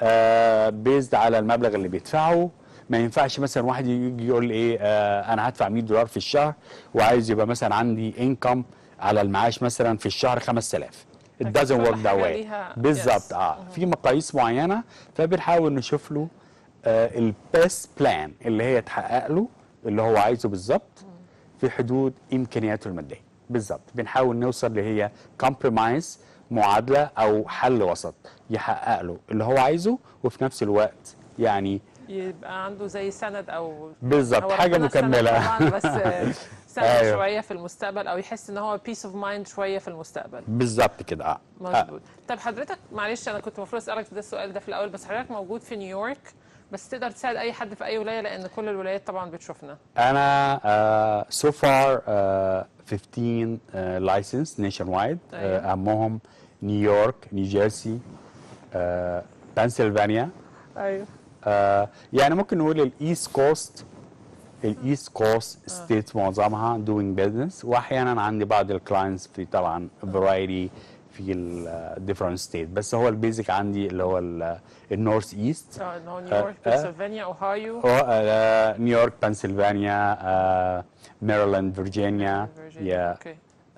بيزد على المبلغ اللي بيدفعه ما ينفعش مثلا واحد يجي يقول لي ايه آه انا هدفع 100 دولار في الشهر وعايز يبقى مثلا عندي انكم على المعاش مثلا في الشهر 5000 it أكيد doesn't كل work that حاجة way ليها- بالظبط yes. اه في مقاييس معينه فبنحاول نشوف له آه البيست بلان اللي هي تحقق له اللي هو عايزه بالظبط في حدود امكانياته الماديه بالظبط بنحاول نوصل اللي هي كومبرومايز معادله او حل وسط يحقق له اللي هو عايزه وفي نفس الوقت يعني يبقى عنده زي سند او بالظبط، هو حاجة ربنا سند مكملة. طبعا بس آه، سند أيوة. شويه في المستقبل او يحس ان هو بيس اوف مايند شويه في المستقبل بالظبط كده اه, آه. مظبوط طب حضرتك معلش انا كنت المفروض اسالك ده السؤال ده في الاول بس حضرتك موجود في نيويورك بس تقدر تساعد اي حد في اي ولايه لان كل الولايات طبعا بتشوفنا انا آه so far آه 15 آه license nationwide آه أيوة. اهمهم نيويورك نيوجيرسي آه بنسلفانيا ايوه آه يعني ممكن نقول الايست كوست الايست كوست ستيتس معظمها دوينج بزنس واحيانا عندي بعض الكلاينتس في طبعا فرايتي في الديفرنت ستيت بس هو البيزك عندي اللي هو النورث ايست اه ان هو نيويورك آه. بنسلفانيا اوهايو نيويورك بنسلفانيا آه ميرلاند فيرجينيا فيرجينيا يا اوكي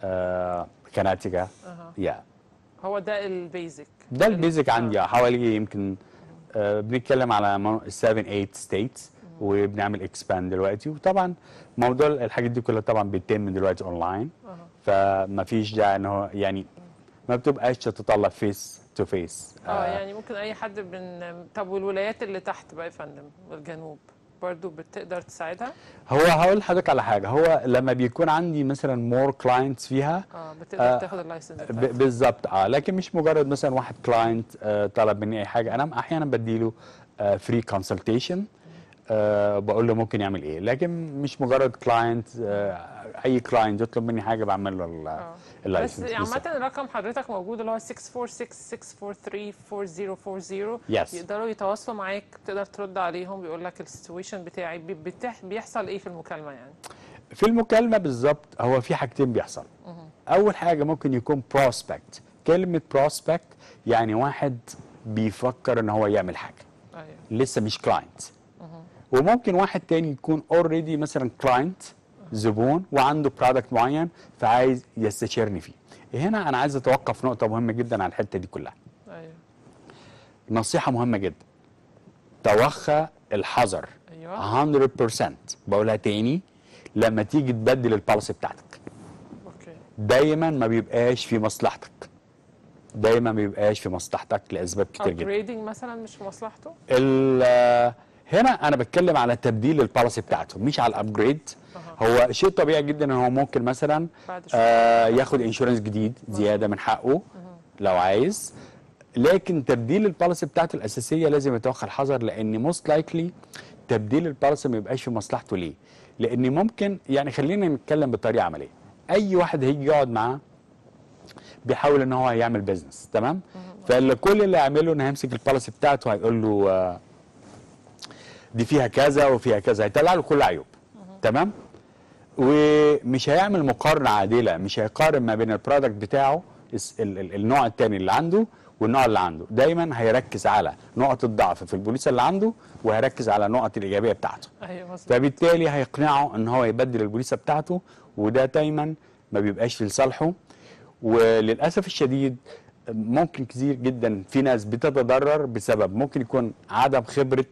كناتيكا أها. يا هو ده البيزك ده البيزك عندي آه، حوالي يمكن آه، بنتكلم على 7 8 ستيتس وبنعمل اكسباند دلوقتي وطبعا موضوع الحاجات دي كلها طبعا بيتم دلوقتي اونلاين فما فيش داعي ان هو يعني ما بتبقاش تتطلب فيس تو فيس اه يعني ممكن اي حد من طب والولايات اللي تحت بقى يا فندم والجنوب برضو بتقدر تساعدها هو هقول لحضرتك على حاجه هو لما بيكون عندي مثلا مور كلاينتس فيها اه بتقدر آه، تاخد اللايسنس ب- بتاعتها. بالظبط اه لكن مش مجرد مثلا واحد كلاينت آه طلب مني اي حاجه انا احيانا بديله فري كونسلتيشن آه بقول له ممكن يعمل ايه لكن مش مجرد كلاينت آه اي كلاينت يطلب مني حاجه بعمل له ال- آه. بس اللايسنس عامة رقم حضرتك موجود اللي هو 646-643-4040 Yes. يقدروا يتواصلوا معاك تقدر ترد عليهم بيقول لك السيتويشن بتاعي بي- بتح... بيحصل ايه في المكالمة يعني في المكالمه بالظبط هو في حاجتين بيحصل اول حاجه ممكن يكون بروسبكت كلمه بروسبكت يعني واحد بيفكر ان هو يعمل حاجه ايوه لسه مش كلاينت وممكن واحد تاني يكون اوريدي مثلا كلاينت زبون وعنده برودكت معين فعايز يستشيرني فيه هنا انا عايز اتوقف نقطه مهمه جدا على الحته دي كلها ايوه نصيحه مهمه جدا توخى الحذر ايوه 100% بقولها تاني لما تيجي تبدل البوليسي بتاعتك اوكي دايما ما بيبقاش في مصلحتك دايما ما بيبقاش في مصلحتك لاسباب كتير جدا ابجريدنج مثلا مش في مصلحته ال- هنا انا بتكلم على تبديل البوليسي بتاعته مش على الابجريد هو شيء طبيعي جدا ان هو ممكن مثلا بعد شوية. آه ياخد انشورنس جديد زياده من حقه لو عايز لكن تبديل البوليسي بتاعته الاساسيه لازم يتوخى الحذر لان موست لايكلي تبديل البوليسي ما يبقاش في مصلحته ليه؟ لان ممكن يعني خلينا نتكلم بطريقه عمليه اي واحد هيجي يقعد معاه بيحاول ان هو يعمل بيزنس تمام فكل اللي يعمله انه هيمسك البوليسي بتاعته هيقول له آه، دي فيها كذا وفيها كذا هيطلع له كل عيوب تمام ومش هيعمل مقارنه عادله مش هيقارن ما بين البرودكت بتاعه الس- ال- ال- النوع الثاني اللي عنده والنوع اللي عنده دايما هيركز على نقط الضعف في البوليس اللي عنده وهيركز على النقط الايجابيه بتاعته ايوه مظبوط فبالتالي هيقنعه ان هو يبدل البوليسه بتاعته وده دايما ما بيبقاش في لصالحه وللاسف الشديد ممكن كتير جدا في ناس بتتضرر بسبب ممكن يكون عدم خبره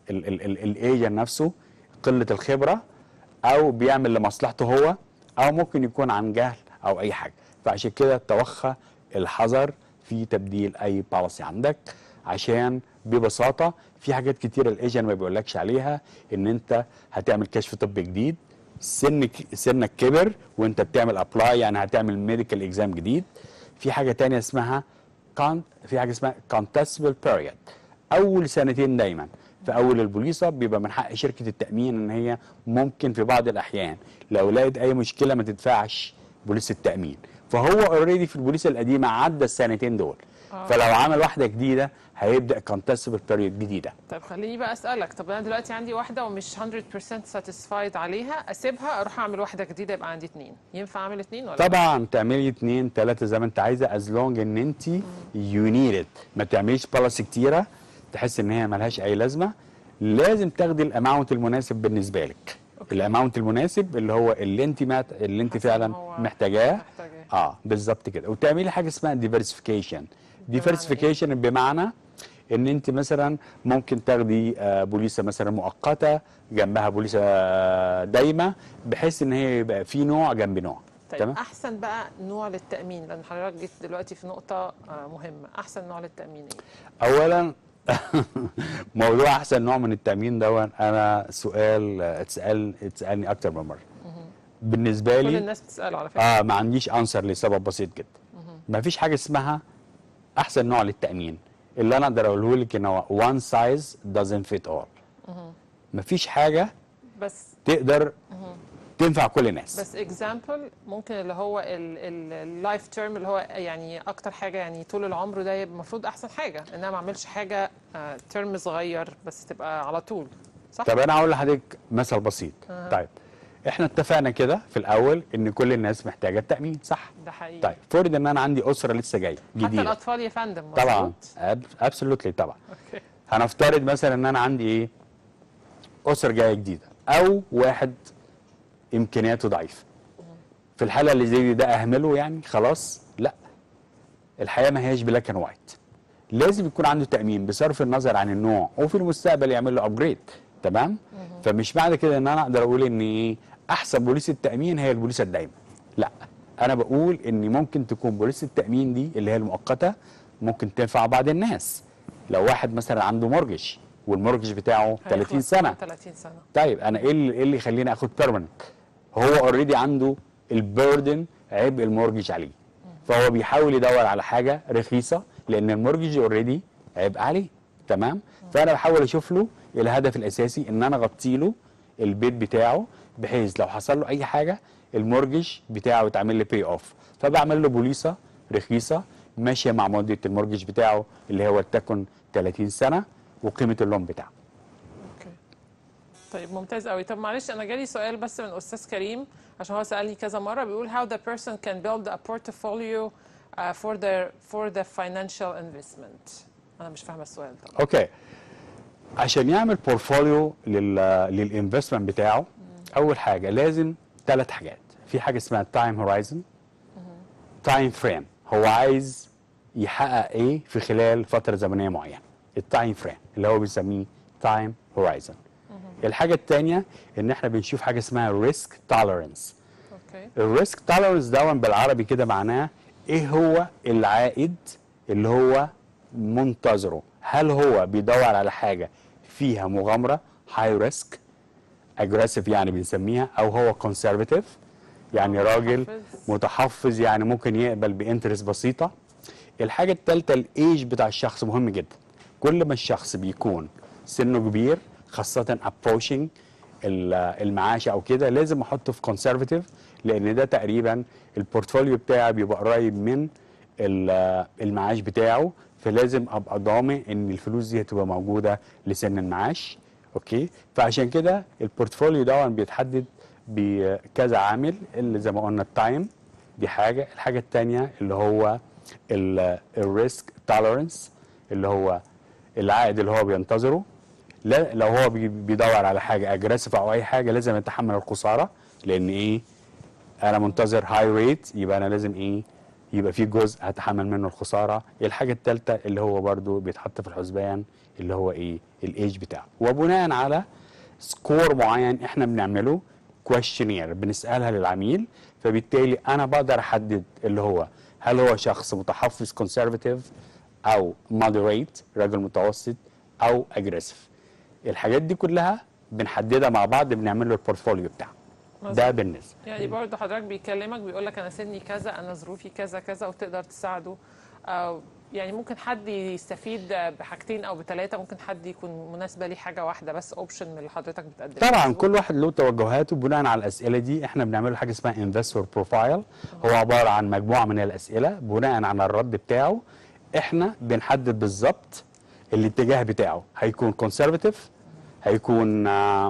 الايجن نفسه قله الخبره او بيعمل لمصلحته هو او ممكن يكون عن جهل او اي حاجه فعشان كده توخى الحذر في تبديل اي بوليسي عندك عشان ببساطه في حاجات كتيره الايجن ما بيقولكش عليها ان انت هتعمل كشف طبي جديد سنك سنك كبر وانت بتعمل ابلاي يعني هتعمل ميديكال اكزام جديد في حاجه تانية اسمها كان في حاجه اسمها contestable period اول سنتين دايما في اول البوليصه بيبقى من حق شركه التامين ان هي ممكن في بعض الاحيان لو لقيت اي مشكله ما تدفعش بوليس التامين فهو اوريدي في البوليصه القديمه عدى السنتين دول آه. فلو عمل واحده جديده هيبدا contestable period جديده طيب خليني بقى اسالك طب انا دلوقتي عندي واحده ومش 100% satisfied عليها اسيبها اروح اعمل واحده جديده يبقى عندي اتنين ينفع اعمل اتنين ولا طبعا تعملي اتنين تلاته زي ما انت عايزه از لونج ان انت يو نيد ات ما تعمليش بوليسي كتيره تحس ان هي ملهاش اي لازمه لازم تاخدي الاماونت المناسب بالنسبه لك أوكي. الاماونت المناسب اللي هو اللي انت مات اللي انت حاسة إن فعلا هو محتاجاه محتاجاه. اه بالظبط كده وتعملي حاجه اسمها ديفرسيفيكيشن ديفرسيفيكيشن بمعنى ان انت مثلا ممكن تاخدي آه، بوليسه مثلا مؤقته جنبها بوليسه آه، دايمه بحيث ان هي يبقى في نوع جنب نوع طيب تمام احسن بقى نوع للتامين لان حضرتك جيت دلوقتي في نقطه آه، مهمه احسن نوع للتامين ايه اولا موضوع احسن نوع من التامين ده انا سؤال آه، اتسال اتسالني اكتر من مره بالنسبه كل لي الناس بتساله على فكره اه ما عنديش انسر لسبب بسيط جدا ما فيش حاجه اسمها احسن نوع للتامين اللي انا اقدر اقوله لك ان هو one size doesn't fit all ما فيش حاجه بس تقدر تنفع كل الناس بس اكزامبل ممكن اللي هو اللايف تيرم اللي هو يعني اكتر حاجه يعني طول العمر ده يبقى المفروض احسن حاجه ان انا ما اعملش حاجه ترم صغير بس تبقى على طول صح طب انا هقول لحضرتك مثل بسيط آه. طيب احنا اتفقنا كده في الاول ان كل الناس محتاجه التامين صح ده حقيقي طيب فرض ان انا عندي اسره لسه جايه حتى جديده الاطفال يا فندم طبعا مظبوط؟ ابسولوتلي طبعا اوكي هنفترض مثلا ان انا عندي ايه اسره جايه جديده او واحد امكانياته ضعيفه في الحاله اللي زي دي ده اهمله يعني خلاص لا الحياه ما هياش بلاك اند وايت لازم يكون عنده تامين بصرف النظر عن النوع وفي المستقبل يعمل له ابجريد تمام فمش معنى كده ان انا اقدر اقول ان ايه احسن بوليس التامين هي البوليسه الدايمه لا انا بقول ان ممكن تكون بوليسه التامين دي اللي هي المؤقته ممكن تنفع بعض الناس لو واحد مثلا عنده مورجج والمورجج بتاعه 30 هيخلص سنه 30 سنه طيب انا ايه اللي, إيه اللي يخليني اخد بيرمننت هو اوريدي عنده البيردن عبء المورجج عليه فهو بيحاول يدور على حاجه رخيصه لان المورجج اوريدي عبء عليه تمام فانا بحاول اشوف له الهدف الاساسي ان انا اغطي له البيت بتاعه بحيث لو حصل له اي حاجه المورجج بتاعه يتعمل لي باي اوف فبعمل له بوليصه رخيصه ماشيه مع مده المورجج بتاعه اللي هو تكن 30 سنه وقيمه اللون بتاعه اوكي طيب ممتاز قوي طب معلش انا جالي سؤال بس من استاذ كريم عشان هو سالني كذا مره بيقول how the person can build a portfolio uh, for the for the financial investment انا مش فاهمه السؤال طبعا اوكي عشان يعمل بورتفوليو لل للانفستمنت بتاعه اول حاجه لازم ثلاث حاجات في حاجه اسمها تايم هورايزن تايم فريم هو عايز يحقق ايه في خلال فتره زمنيه معينه التايم فريم اللي هو بيسميه تايم هورايزن الحاجه الثانيه ان احنا بنشوف حاجه اسمها ريسك توليرنس اوكي الريسك توليرنس ده بالعربي كده معناه ايه هو العائد اللي هو منتظره هل هو بيدور على حاجه فيها مغامره هاي ريسك اجريسيف يعني بنسميها او هو كونسرفاتيف يعني راجل متحفظ. متحفظ يعني ممكن يقبل بانترست بسيطه الحاجه الثالثه الايج بتاع الشخص مهم جدا كل ما الشخص بيكون سنه كبير خاصه ابروشنج المعاش او كده لازم احطه في كونسرفاتيف لان ده تقريبا البورتفوليو بتاعي بيبقى قريب من ال- المعاش بتاعه فلازم ابقى ضامن ان الفلوس دي هتبقى موجوده لسن المعاش اوكي فعشان كده البورتفوليو ده بيتحدد بكذا عامل اللي زي ما قلنا التايم دي حاجه الحاجه الثانيه اللي هو الريسك توليرنس اللي هو العائد اللي هو بينتظره لا لو هو بي- بيدور على حاجه اجريسيف او اي حاجه لازم يتحمل الخساره لان ايه انا منتظر هاي ريت يبقى انا لازم ايه يبقى في جزء هتحمل منه الخساره الحاجه الثالثه اللي هو برضو بيتحط في الحسبان اللي هو ايه الايج بتاعه وبناء على سكور معين احنا بنعمله كويشنير بنسالها للعميل فبالتالي انا بقدر احدد اللي هو هل هو شخص متحفظ كونسرفاتيف او مودريت راجل متوسط او اجريسيف الحاجات دي كلها بنحددها مع بعض بنعمل له البورتفوليو بتاعه ده مظبوط. بالنسبه يعني برضه حضرتك بيكلمك بيقول لك انا سني كذا انا ظروفي كذا كذا وتقدر تساعده أو يعني ممكن حد يستفيد بحاجتين او بثلاثه ممكن حد يكون مناسبه ليه حاجه واحده بس اوبشن من اللي حضرتك بتقدمه طبعا مظبوط؟ كل واحد له توجهاته بناء على الاسئله دي احنا بنعمل له حاجه اسمها انفستور بروفايل هو عباره عن مجموعه من الاسئله بناء على الرد بتاعه احنا بنحدد بالظبط الاتجاه بتاعه هيكون كونسرفاتيف هيكون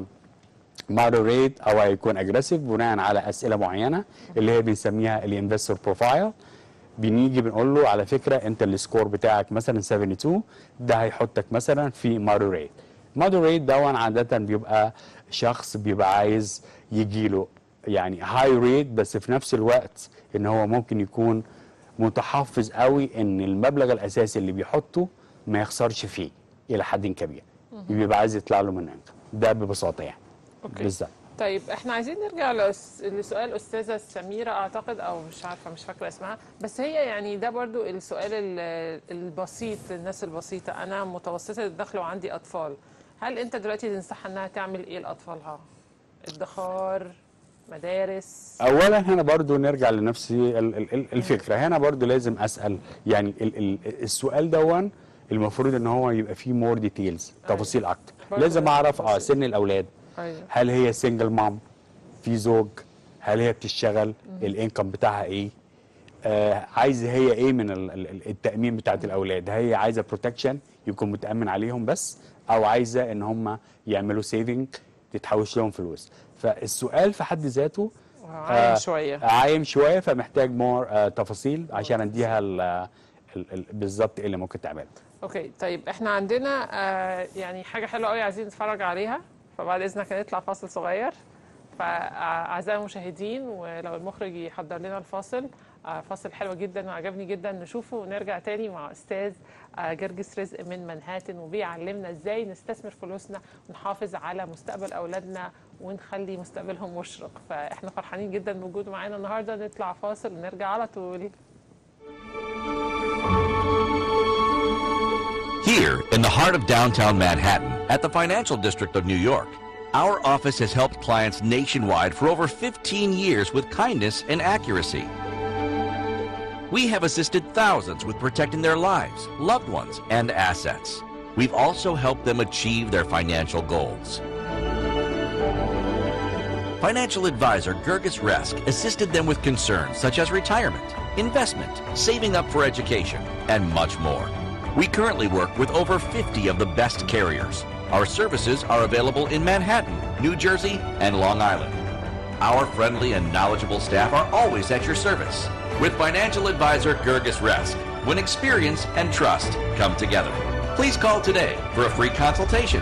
مودريت او هيكون اجريسيف بناء على اسئله معينه اللي هي بنسميها الانفستور بروفايل بنيجي بنقول له على فكره انت السكور بتاعك مثلا 72 ده هيحطك مثلا في مودريت مودريت ده عاده بيبقى شخص بيبقى عايز يجي له يعني هاي ريت بس في نفس الوقت ان هو ممكن يكون متحفظ قوي ان المبلغ الاساسي اللي بيحطه ما يخسرش فيه الى حد كبير بيبقى عايز يطلع له من انكم ده ببساطه يعني أوكي. بالظبط طيب احنا عايزين نرجع لس- لسؤال استاذه سميره اعتقد او مش عارفه مش فاكره اسمها بس هي يعني ده برضو السؤال ال- البسيط للناس البسيطه انا متوسطه الدخل وعندي اطفال هل انت دلوقتي تنصحها انها تعمل ايه لاطفالها ادخار مدارس اولا هنا برضو نرجع لنفس ال- ال- ال- الفكره هنا برضو لازم اسال يعني ال- ال- السؤال دون المفروض ان هو يبقى فيه مور ديتيلز تفاصيل اكتر برضو لازم اعرف اه تفاصيل. سن الاولاد ايوه هل هي سنجل مام في زوج هل هي بتشتغل الانكم بتاعها ايه آه عايزه هي ايه من ال- ال- ال- التامين بتاعت الاولاد هي عايزه بروتكشن يكون متامن عليهم بس او عايزه ان هم يعملوا سيفنج تتحوش لهم فلوس فالسؤال في حد ذاته عايم شويه عايم شويه فمحتاج مور آه تفاصيل عشان اديها ال- ال- ال- بالظبط ايه اللي ممكن تعمله اوكي طيب احنا عندنا آه يعني حاجه حلوه قوي عايزين نتفرج عليها فبعد اذنك هنطلع فاصل صغير فاعزائي المشاهدين ولو المخرج يحضر لنا الفاصل آه فاصل حلو جدا وعجبني جدا نشوفه ونرجع تاني مع استاذ آه جرجس رزق من منهاتن وبيعلمنا ازاي نستثمر فلوسنا ونحافظ على مستقبل اولادنا ونخلي مستقبلهم مشرق فاحنا فرحانين جدا بوجوده معانا النهارده نطلع فاصل ونرجع على طول Here, in the heart of downtown Manhattan, at the Financial District of New York, our office has helped clients nationwide for over 15 years with kindness and accuracy. We have assisted thousands with protecting their lives, loved ones, and assets. We've also helped them achieve their financial goals. Financial advisor Gergis Resk assisted them with concerns such as retirement, investment, saving up for education, and much more. We currently work with over 50 of the best carriers. Our services are available in Manhattan, New Jersey, and Long Island. Our friendly and knowledgeable staff are always at your service. With financial advisor Gergis Resk, when experience and trust come together. Please call today for a free consultation.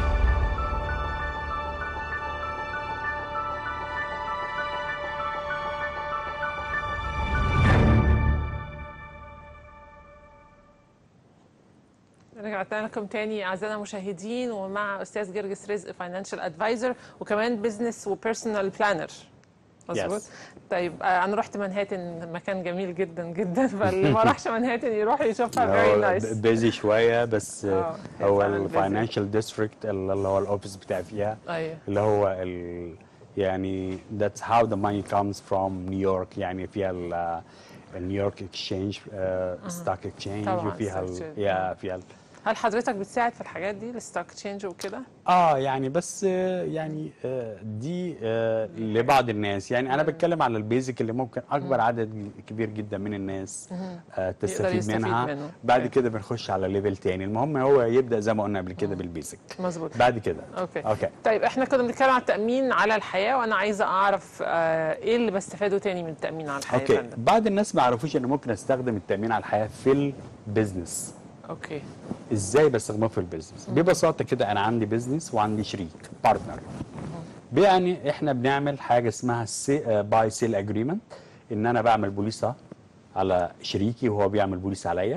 رجعت لكم تاني اعزائنا المشاهدين ومع استاذ جرجس رزق فاينانشال ادفايزر وكمان بزنس وبيرسونال بلانر مظبوط Yes. طيب آه، انا رحت منهاتن مكان جميل جدا جدا فاللي ما راحش منهاتن يروح يشوفها فيري نايس بيزي شويه بس آه، هي هو فعلاً busy. الفاينانشال ديستريكت اللي هو الاوفيس بتاعي فيها ايوه اللي هو ال يعني that's how the money comes from New York يعني فيها ال نيويورك اكسشينج ستوك اكسشينج طبعاً وفيها stock ال- exchange. يا فيها ال- هل حضرتك بتساعد في الحاجات دي الستوك تشينج وكده اه يعني بس آه، يعني آه، دي آه، لبعض الناس يعني انا بتكلم على البيزك اللي ممكن اكبر عدد كبير جدا من الناس آه، تستفيد يستفيد منها منه. بعد أوكي. كده بنخش على ليفل تاني المهم هو يبدا زي ما قلنا قبل كده بالبيزك مظبوط بعد كده اوكي اوكي طيب احنا كنا بنتكلم عن التامين على الحياه وانا عايزه اعرف آه ايه اللي بستفاده تاني من التامين على الحياه يا اوكي فندم؟ بعض الناس ما يعرفوش ان ممكن استخدم التامين على الحياه في البيزنس اوكي ازاي بستخدمه في البيزنس ببساطه كده انا عندي بيزنس وعندي شريك بارتنر يعني احنا بنعمل حاجه اسمها باي سيل اجريمنت ان انا بعمل بوليصه على شريكي وهو بيعمل بوليصه عليا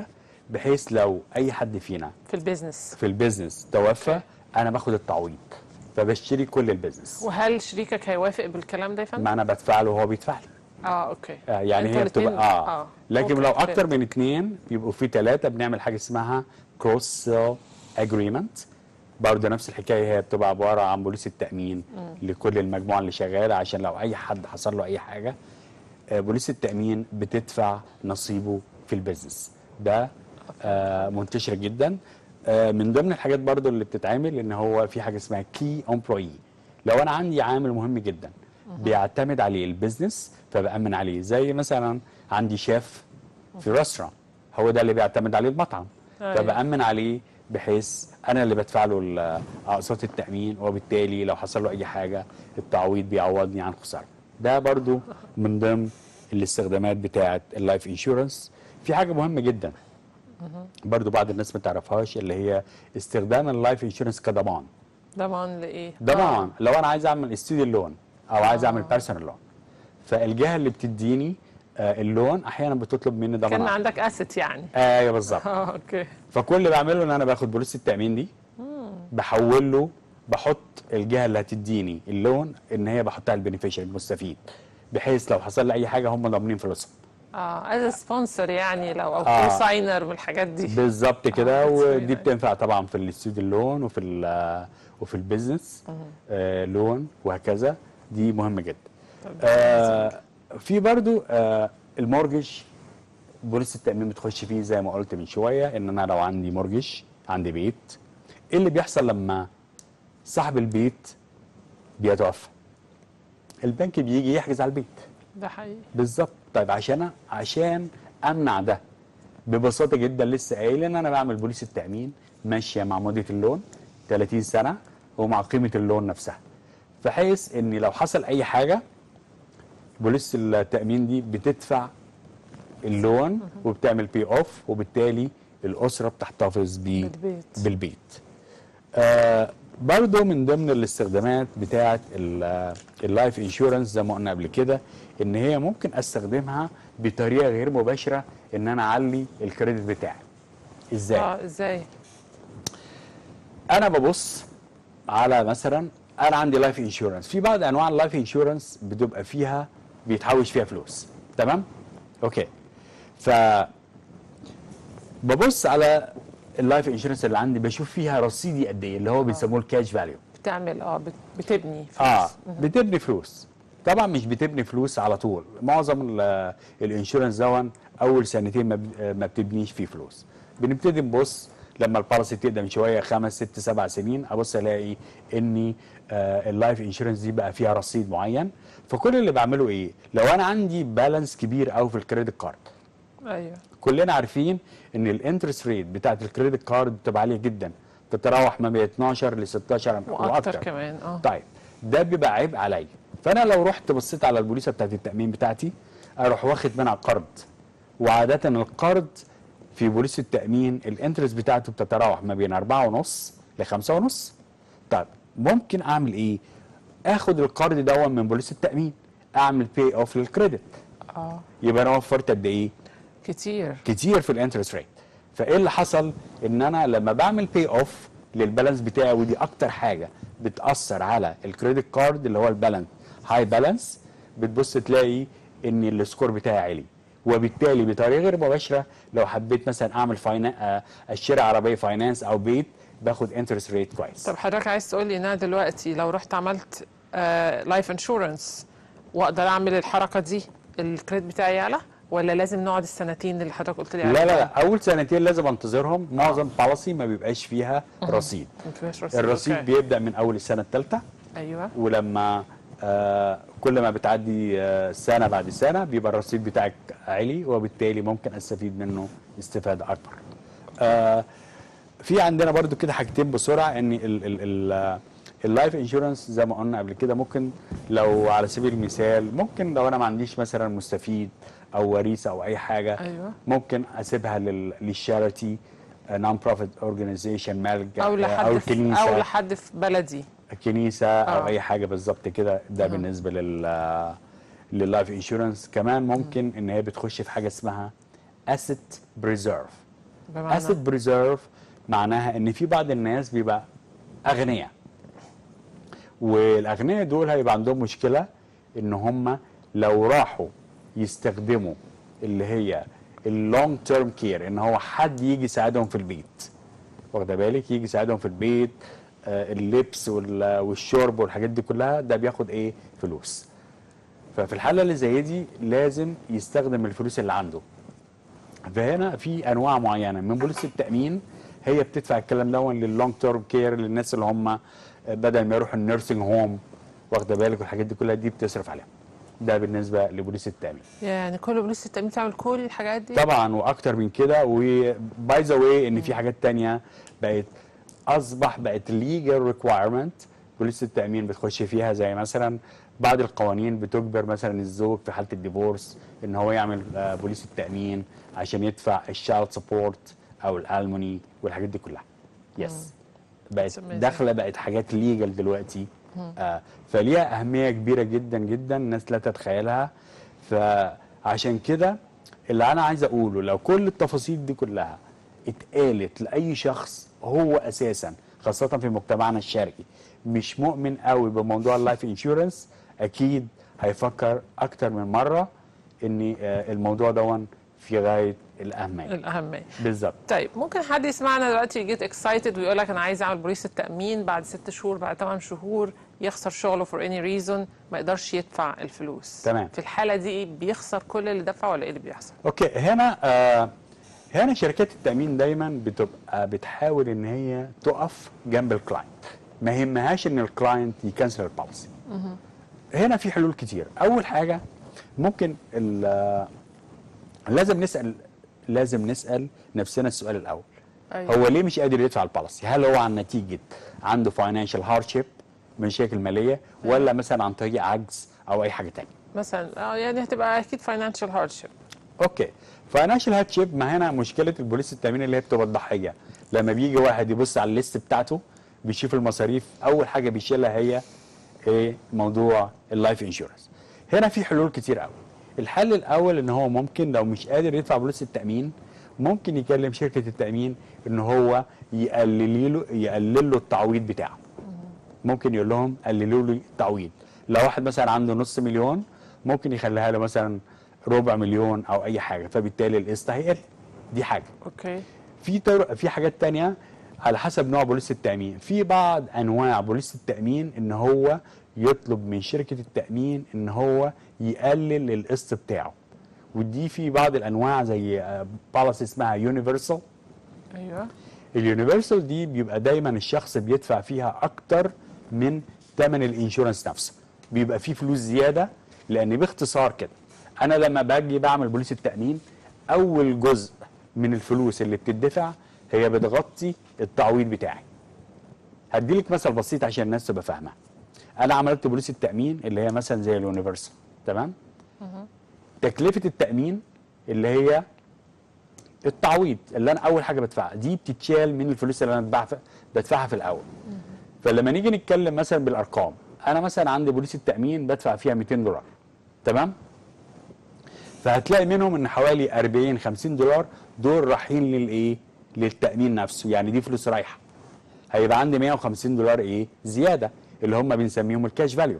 بحيث لو اي حد فينا في البيزنس في البيزنس توفى انا باخد التعويض فبشتري كل البيزنس وهل شريكك هيوافق بالكلام ده يا فندم؟ ما انا بدفع له وهو بيدفع لي اه اوكي آه، يعني انتوا هي بتبقى الاتنين- اه, لكن أوكي، لو اكتر فهمت. من اتنين بيبقوا في ثلاثه بنعمل حاجه اسمها كروس سيل اجريمنت برضه نفس الحكايه هي بتبقى عباره عن بوليس التامين لكل المجموعه اللي شغاله عشان لو اي حد حصل له اي حاجه آه، بوليس التامين بتدفع نصيبه في البيزنس ده آه منتشر جدا آه من ضمن الحاجات برضه اللي بتتعمل ان هو في حاجه اسمها كي امبلوي لو انا عندي عامل مهم جدا بيعتمد عليه البيزنس فبامن عليه زي مثلا عندي شيف في رestaurant هو ده اللي بيعتمد عليه المطعم أيوة. فبامن عليه بحيث انا اللي بدفع له ال- اقساط التامين وبالتالي لو حصل له اي حاجه التعويض بيعوضني عن خساره ده برضو من ضمن الاستخدامات بتاعه اللايف انشورنس في حاجه مهمه جدا برضو بعض الناس ما تعرفهاش اللي هي استخدام اللايف انشورنس كضمان ضمان لايه؟ ضمان لو انا عايز اعمل ستودنت لون او عايز اعمل بيرسونال لون فالجهه اللي بتديني آه، اللون احيانا بتطلب مني كان ضمان عندك اسيت يعني ايوه بالظبط اه اوكي فكل اللي بعمله ان انا باخد بوليس التامين دي بحول له بحط الجهه اللي هتديني اللون ان هي بحطها البنفيشري المستفيد بحيث لو حصل لي اي حاجه هم ضامنين فلوسهم اه از سبونسر يعني لو او آه. كو ساينر والحاجات دي بالظبط كده that's very ودي nice. بتنفع طبعا في الاستودنت لون وفي ال وفي البيزنس آه لون وهكذا دي مهمه جدا آه في برضو آه المورجج بوليس التامين بتخش فيه زي ما قلت من شويه ان انا لو عندي مورجج عندي بيت ايه اللي بيحصل لما صاحب البيت بيتوفى البنك بيجي يحجز على البيت ده حقيقي بالظبط طيب عشان عشان امنع ده ببساطه جدا لسه قايل ان انا بعمل بوليس التامين ماشيه مع مده اللون 30 سنه ومع قيمه اللون نفسها بحيث ان لو حصل اي حاجه بوليس التامين دي بتدفع اللون وبتعمل بي اوف وبالتالي الاسره بتحتفظ بيه بالبيت. بالبيت آه برضو من ضمن الاستخدامات بتاعه اللايف انشورنس زي ما قلنا قبل كده ان هي ممكن استخدمها بطريقه غير مباشره ان انا اعلي الكريدت بتاعي ازاي اه ازاي؟ انا ببص على مثلا انا عندي لايف انشورنس في بعض انواع اللايف انشورنس بتبقى فيها بيتحوش فيها فلوس تمام اوكي ف ببص على اللايف انشورنس اللي عندي بشوف فيها رصيدي قد ايه اللي هو بيسموه الكاش فاليو بتعمل اه بت- بتبني فلوس. اه بتبني فلوس طبعا مش بتبني فلوس على طول معظم ال- الانشورنس دون اول سنتين ما ب- ما بتبنيش فيه فلوس بنبتدي نبص لما البوليسي تقدم شويه خمس ست سبع سنين ابص الاقي ان آه اللايف انشورنس دي بقى فيها رصيد معين فكل اللي بعمله ايه لو انا عندي بالانس كبير قوي في الكريدت كارد ايوه كلنا عارفين ان الانترست ريت بتاعت الكريدت كارد بتبقى عاليه جدا بتتراوح ما بين 12 ل 16 واكتر كمان اه طيب ده بيبقى عيب عليا فانا لو رحت بصيت على البوليسه بتاعت التامين بتاعتي اروح واخد منها قرض وعاده القرض في بوليس التامين الانترست بتاعته بتتراوح ما بين 4.5 ل 5.5 طيب ممكن اعمل ايه اخد القرض ده من بوليس التامين اعمل باي اوف للكريدت اه يبقى انا وفرت قد ايه كتير كتير في الانترست ريت فايه اللي حصل ان انا لما بعمل باي اوف للبالانس بتاعي ودي اكتر حاجه بتاثر على الكريدت كارد اللي هو البالانس هاي بالانس بتبص تلاقي ان السكور بتاعي عالي وبالتالي بطريقه غير مباشره لو حبيت مثلا اعمل فاينا... اشتري عربيه فاينانس او بيت باخد انترست ريت كويس طب حضرتك عايز تقول لي ان انا دلوقتي لو رحت عملت لايف انشورنس واقدر اعمل الحركه دي الكريدت بتاعي يعلى ولا لازم نقعد السنتين اللي حضرتك قلت لي لا لا عليهم؟ لا اول سنتين لازم انتظرهم معظم بوليسي ما بيبقاش فيها رصيد ما فيهاش رصيد. الرصيد أوكي. بيبدا من اول السنه الثالثه ايوه ولما آه كل ما بتعدي آه سنه بعد سنه بيبقى الرصيد بتاعك عالي وبالتالي ممكن استفيد منه استفاده اكبر. آه في عندنا برضو كده حاجتين بسرعه ان ال ال ال اللايف انشورنس زي ما قلنا قبل كده ممكن لو على سبيل المثال ممكن لو انا ما عنديش مثلا مستفيد او وريث او اي حاجه أيوة. ممكن اسيبها لل- للشاريتي نون بروفيت اورجانيزيشن مالك او لحد او في كنيسه او لحد في بلدي كنيسه او آه. اي حاجه بالظبط كده ده بالنسبه لل لللايف انشورنس كمان ممكن ان هي بتخش في حاجه اسمها اسيت بريزيرف بمعنى اسيت بريزيرف معناها ان في بعض الناس بيبقى اغنياء والاغنياء دول هيبقى عندهم مشكله ان هم لو راحوا يستخدموا اللي هي اللونج تيرم كير ان هو حد يجي يساعدهم في البيت واخده بالك يجي يساعدهم في البيت آه، اللبس وال- والشرب والحاجات دي كلها ده بياخد ايه فلوس ففي الحاله اللي زي دي لازم يستخدم الفلوس اللي عنده فهنا في انواع معينه من بوليس التامين هي بتدفع الكلام ده لللونج تيرم كير للناس اللي هم بدل ما يروحوا النيرسينج هوم واخده بالك والحاجات دي كلها دي بتصرف عليهم ده بالنسبه لبوليس التامين يعني كل بوليس التامين بتعمل كل الحاجات دي طبعا واكتر من كده وباي ذا واي ان في حاجات تانية بقت اصبح بقت ليجل ريكوايرمنت بوليس التامين بتخش فيها زي مثلا بعض القوانين بتجبر مثلا الزوج في حاله الديفورس ان هو يعمل آه، بوليس التامين عشان يدفع الشايلد سبورت او الالموني والحاجات دي كلها يس بقت It's amazing. داخله بقت حاجات ليجل دلوقتي آه فليها اهميه كبيره جدا جدا الناس لا تتخيلها فعشان كده اللي انا عايز اقوله لو كل التفاصيل دي كلها اتقالت لاي شخص هو اساسا خاصه في مجتمعنا الشرقي مش مؤمن قوي بموضوع اللايف انشورنس اكيد هيفكر اكتر من مره ان آه، الموضوع دون في غايه الاهميه الاهميه بالظبط طيب ممكن حد يسمعنا دلوقتي يجيت اكسايتد ويقول لك انا عايز اعمل بوليس التامين بعد ست شهور بعد ثمان شهور يخسر شغله فور اني ريزون ما يقدرش يدفع الفلوس تمام. في الحاله دي بيخسر كل اللي دفعه ولا ايه اللي بيحصل؟ اوكي هنا آه هنا شركات التامين دايما بتبقى بتحاول ان هي تقف جنب الكلاينت ما يهمهاش ان الكلاينت يكنسل البوليسي هنا في حلول كتير اول حاجه ممكن ال- آه، لازم نسال لازم نسال نفسنا السؤال الاول أيوة. هو ليه مش قادر يدفع البوليسي هل هو عن نتيجه عنده فاينانشال هاردشيب مشاكل ماليه ولا مثلا عن طريق عجز او اي حاجه تانية مثلا اه يعني هتبقى اكيد فاينانشال هاردشيب اوكي فاينانشال هاتشيب ما هنا مشكله البوليس التامين اللي هي بتبقى الضحيه لما بيجي واحد يبص على الليست بتاعته بيشوف المصاريف اول حاجه بيشيلها هي ايه موضوع اللايف انشورنس هنا في حلول كتير قوي الحل الاول ان هو ممكن لو مش قادر يدفع بوليس التامين ممكن يكلم شركه التامين ان هو يقلل له يقلل له التعويض بتاعه ممكن يقول لهم قللوا لي التعويض لو واحد مثلا عنده نص مليون ممكن يخليها له مثلا ربع مليون او اي حاجه فبالتالي القسط هيقل دي حاجه اوكي في طرق في حاجات تانية على حسب نوع بوليس التامين في بعض انواع بوليس التامين ان هو يطلب من شركه التامين ان هو يقلل القسط بتاعه ودي في بعض الانواع زي بوليسي اسمها يونيفرسال ايوه اليونيفرسال دي بيبقى دايما الشخص بيدفع فيها اكتر من ثمن الانشورنس نفسه بيبقى فيه فلوس زياده لان باختصار كده انا لما باجي بعمل بوليس التامين اول جزء من الفلوس اللي بتدفع هي بتغطي التعويض بتاعي هديلك مثل بسيط عشان الناس تبقى فاهمه انا عملت بوليس التامين اللي هي مثلا زي اليونيفرسال تمام تكلفه التامين اللي هي التعويض اللي انا اول حاجه بدفعها دي بتتشال من الفلوس اللي انا بدفعها بدفعها في الاول فلما نيجي نتكلم مثلا بالارقام انا مثلا عندي بوليس التامين بدفع فيها 200 دولار تمام فهتلاقي منهم ان حوالي 40 50 دولار دول رايحين للايه للتامين نفسه يعني دي فلوس رايحه هيبقى عندي 150 دولار ايه زياده اللي هم بنسميهم الكاش فاليو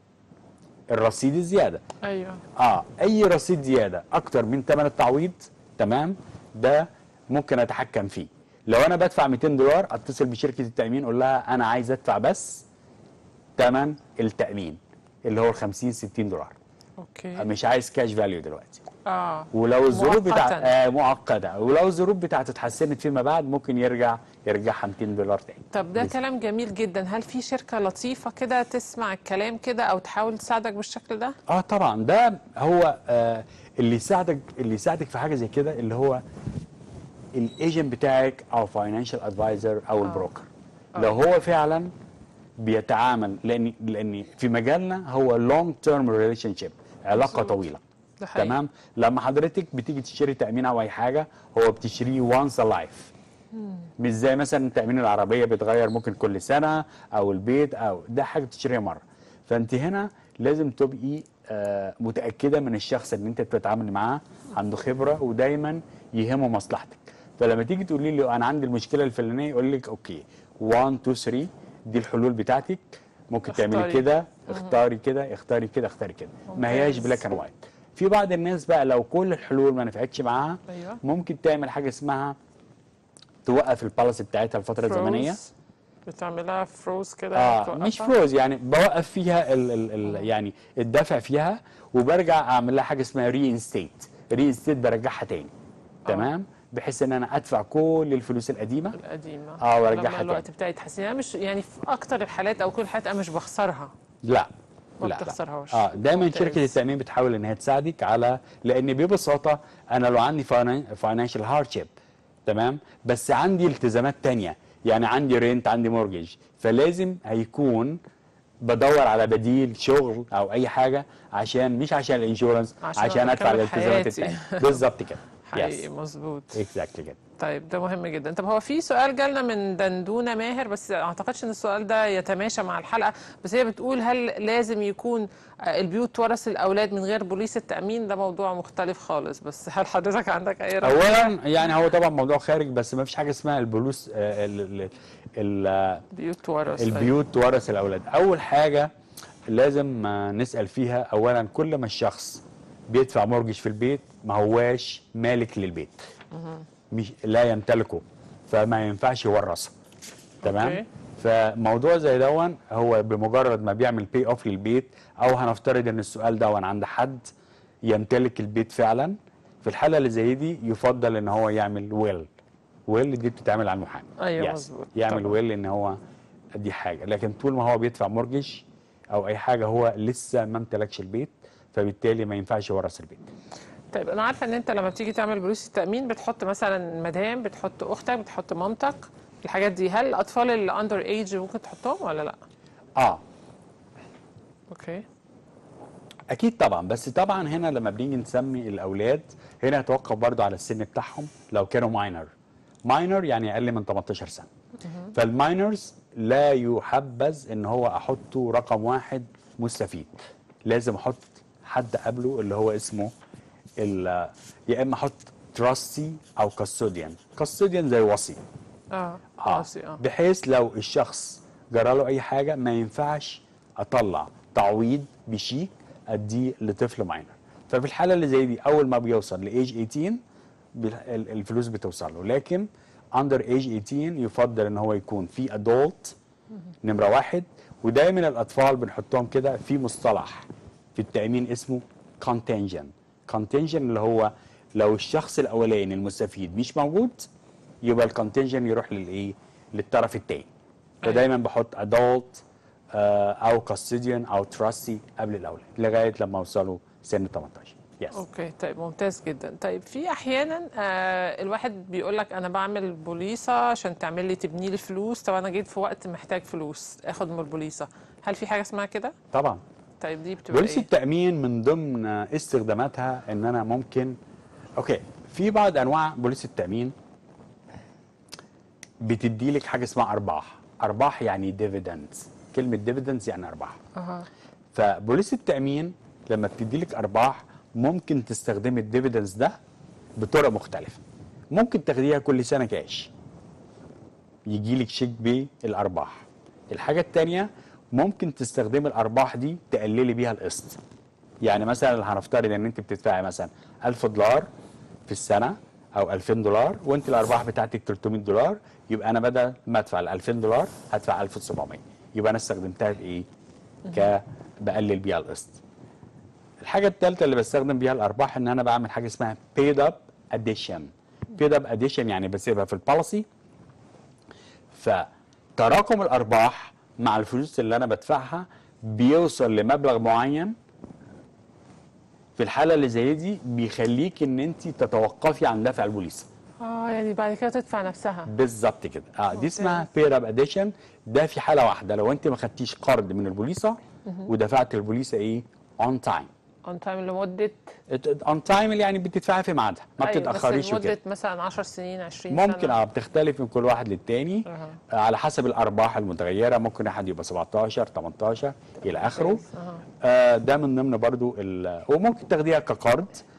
الرصيد الزياده ايوه اه اي رصيد زياده اكتر من ثمن التعويض تمام ده ممكن اتحكم فيه لو انا بدفع 200 دولار اتصل بشركه التامين اقول لها انا عايز ادفع بس ثمن التامين اللي هو ال 50 60 دولار اوكي مش عايز كاش فاليو دلوقتي اه ولو الظروف بتاع مؤقتاً. آه مؤقته ولو الظروف بتاعته اتحسنت فيما بعد ممكن يرجع يرجعها 200 دولار تاني طب ده بس. كلام جميل جدا هل في شركه لطيفه كده تسمع الكلام كده او تحاول تساعدك بالشكل ده اه طبعا ده هو آه اللي يساعدك اللي يساعدك في حاجه زي كده اللي هو الايجنت بتاعك او فاينانشال ادفايزر او البروكر لو هو فعلا بيتعامل لان لان في مجالنا هو لونج تيرم ريليشن شيب علاقه مظبوط. طويله ده حقيقي. تمام لما حضرتك بتيجي تشتري تامين او اي حاجه هو بتشتريه وانس لايف مش زي مثلا تامين العربيه بيتغير ممكن كل سنه او البيت او ده حاجه بتشتريها مره فانت هنا لازم تبقي آه، متاكده من الشخص اللي انت بتتعامل معاه عنده خبره ودايما يهمه مصلحتك فلما تيجي تقولي له انا عندي المشكله الفلانيه يقول لك اوكي 1 2 3 دي الحلول بتاعتك ممكن تعملي اختاري. كده اختاري كده اختاري كده اختاري كده ما هياش ممتاز. بلاك اند وايت في بعض الناس بقى لو كل الحلول ما نفعتش معاها أيوة. ممكن تعمل حاجه اسمها توقف البالانس بتاعتها لفتره زمنيه فروز بتعملها فروز كده اه توقفها؟ مش فروز يعني بوقف فيها ال ال ال يعني الدفع فيها وبرجع اعمل لها حاجه اسمها ري انستيت ري انستيت برجعها تاني تمام بحيث ان انا ادفع كل الفلوس القديمه القديمه آه، وأرجعها لما الوقت تاني. بتاعي تحسين أنا مش يعني في اكتر الحالات او كل الحالات انا مش بخسرها لا ما لا بتخسرهاش. لا اه دايما ممتاز. شركه التامين بتحاول ان هي تساعدك على لان ببساطه انا لو عندي فاينانشال هاردشيب تمام بس عندي التزامات تانية يعني عندي رينت عندي مورجج فلازم هيكون بدور على بديل شغل او اي حاجه عشان مش عشان الانشورنس عشان عشان ادفع أكمل الالتزامات حياتي. التانية بالظبط كده حقيقي مظبوط اكزاكتلي كده طيب ده مهم جدا طب هو في سؤال جالنا من دندونه ماهر بس اعتقدش ان السؤال ده يتماشى مع الحلقه بس هي بتقول هل لازم يكون آه، البيوت تورث الاولاد من غير بوليس التامين ده موضوع مختلف خالص بس هل حضرتك عندك اي راي اولا يعني هو طبعا موضوع خارج بس ما فيش حاجه اسمها البولوس آه، ال- ال- ال- بيوت تورث البيوت تورث الاولاد اول حاجه لازم آه، نسال فيها اولا كل ما الشخص بيدفع مورجج في البيت ما هواش مالك للبيت مش لا يمتلكه فما ينفعش يورثه تمام أوكي. فموضوع زي دون هو بمجرد ما بيعمل بي اوف للبيت او هنفترض ان السؤال دون عند حد يمتلك البيت فعلا في الحاله اللي زي دي يفضل ان هو يعمل ويل ويل دي بتتعمل على المحامي أيوة Yes. مظبوط. يعمل طبعا. ويل ان هو دي حاجه لكن طول ما هو بيدفع مورجج او اي حاجه هو لسه ما امتلكش البيت فبالتالي ما ينفعش يورث البيت طيب انا عارفه ان انت لما بتيجي تعمل بوليس التامين بتحط مثلا مدام بتحط اختك بتحط مامتك الحاجات دي هل الاطفال اللي اندر ايج ممكن تحطهم ولا لا اه اوكي اكيد طبعا بس طبعا هنا لما بنيجي نسمي الاولاد هنا يتوقف برضو على السن بتاعهم لو كانوا ماينر ماينر يعني اقل من 18 سنه فالماينرز لا يحبذ ان هو احطه رقم واحد مستفيد لازم احط حد قبله اللي هو اسمه ال- يا اما احط تراستي او كاستوديان كاستوديان زي وصي اه اه قاسي اه بحيث لو الشخص جرى له اي حاجه ما ينفعش اطلع تعويض بشيك اديه لطفل ماينر ففي الحاله اللي زي دي اول ما بيوصل لايج 18 بال- ال- الفلوس بتوصل له لكن اندر ايج 18 يفضل ان هو يكون في ادولت نمره واحد ودايما الاطفال بنحطهم كده في مصطلح في التامين اسمه contingent contingent اللي هو لو الشخص الاولاني المستفيد مش موجود يبقى الكونتنجن يروح للايه للطرف الثاني فدايما بحط ادولت او كاستوديان او تراستي قبل الاولاد لغايه لما اوصلوا سن 18 يس اوكي طيب ممتاز جدا طيب في احيانا آه الواحد بيقول لك انا بعمل بوليصه عشان تعمل لي تبني لي فلوس طب انا جيت في وقت محتاج فلوس اخد من البوليصه هل في حاجه اسمها كده طبعا طيب دي بتبقى بوليس ايه التامين من ضمن استخداماتها ان انا ممكن اوكي في بعض انواع بوليس التامين بتدي لك حاجه اسمها ارباح ارباح يعني ديفيدندز كلمه ديفيدندز يعني ارباح اها فبوليس التامين لما بتدي لك ارباح ممكن تستخدم الديفيدنز ده بطرق مختلفه ممكن تاخديها كل سنه كاش يجي لك شيك بالارباح الحاجه الثانيه ممكن تستخدمي الارباح دي تقللي بيها القسط يعني مثلا هنفترض ان انت بتدفعي مثلا 1000 دولار في السنه او 2000 دولار وانت الارباح بتاعتك 300 دولار يبقى انا بدل ما ادفع ال 2000 دولار هدفع 1700 يبقى انا استخدمتها بايه؟ ك بقلل بيها القسط. الحاجه الثالثه اللي بستخدم بيها الارباح ان انا بعمل حاجه اسمها paid up addition. paid up addition يعني بسيبها في البوليسي فتراكم الارباح مع الفلوس اللي انا بدفعها بيوصل لمبلغ معين في الحاله اللي زي دي بيخليك ان انت تتوقفي عن دفع البوليصه اه يعني بعد كده تدفع نفسها بالظبط كده اه دي أوكي. اسمها بير اب اديشن ده في حاله واحده لو انت ما خدتيش قرض من البوليصه ودفعت البوليصه ايه اون تايم اون تايم لمده اون تايم يعني بتدفعي في ميعادها ما أيوة، بتتاخريش بس وكده لمده مثلا 10 سنين 20 سنه ممكن اه بتختلف من كل واحد للتاني أها. آه على حسب الارباح المتغيره ممكن احد يبقى 17 18 الى اخره ممتاز، أها. آه ده من ضمن برضو ال- وممكن تاخديها كقرض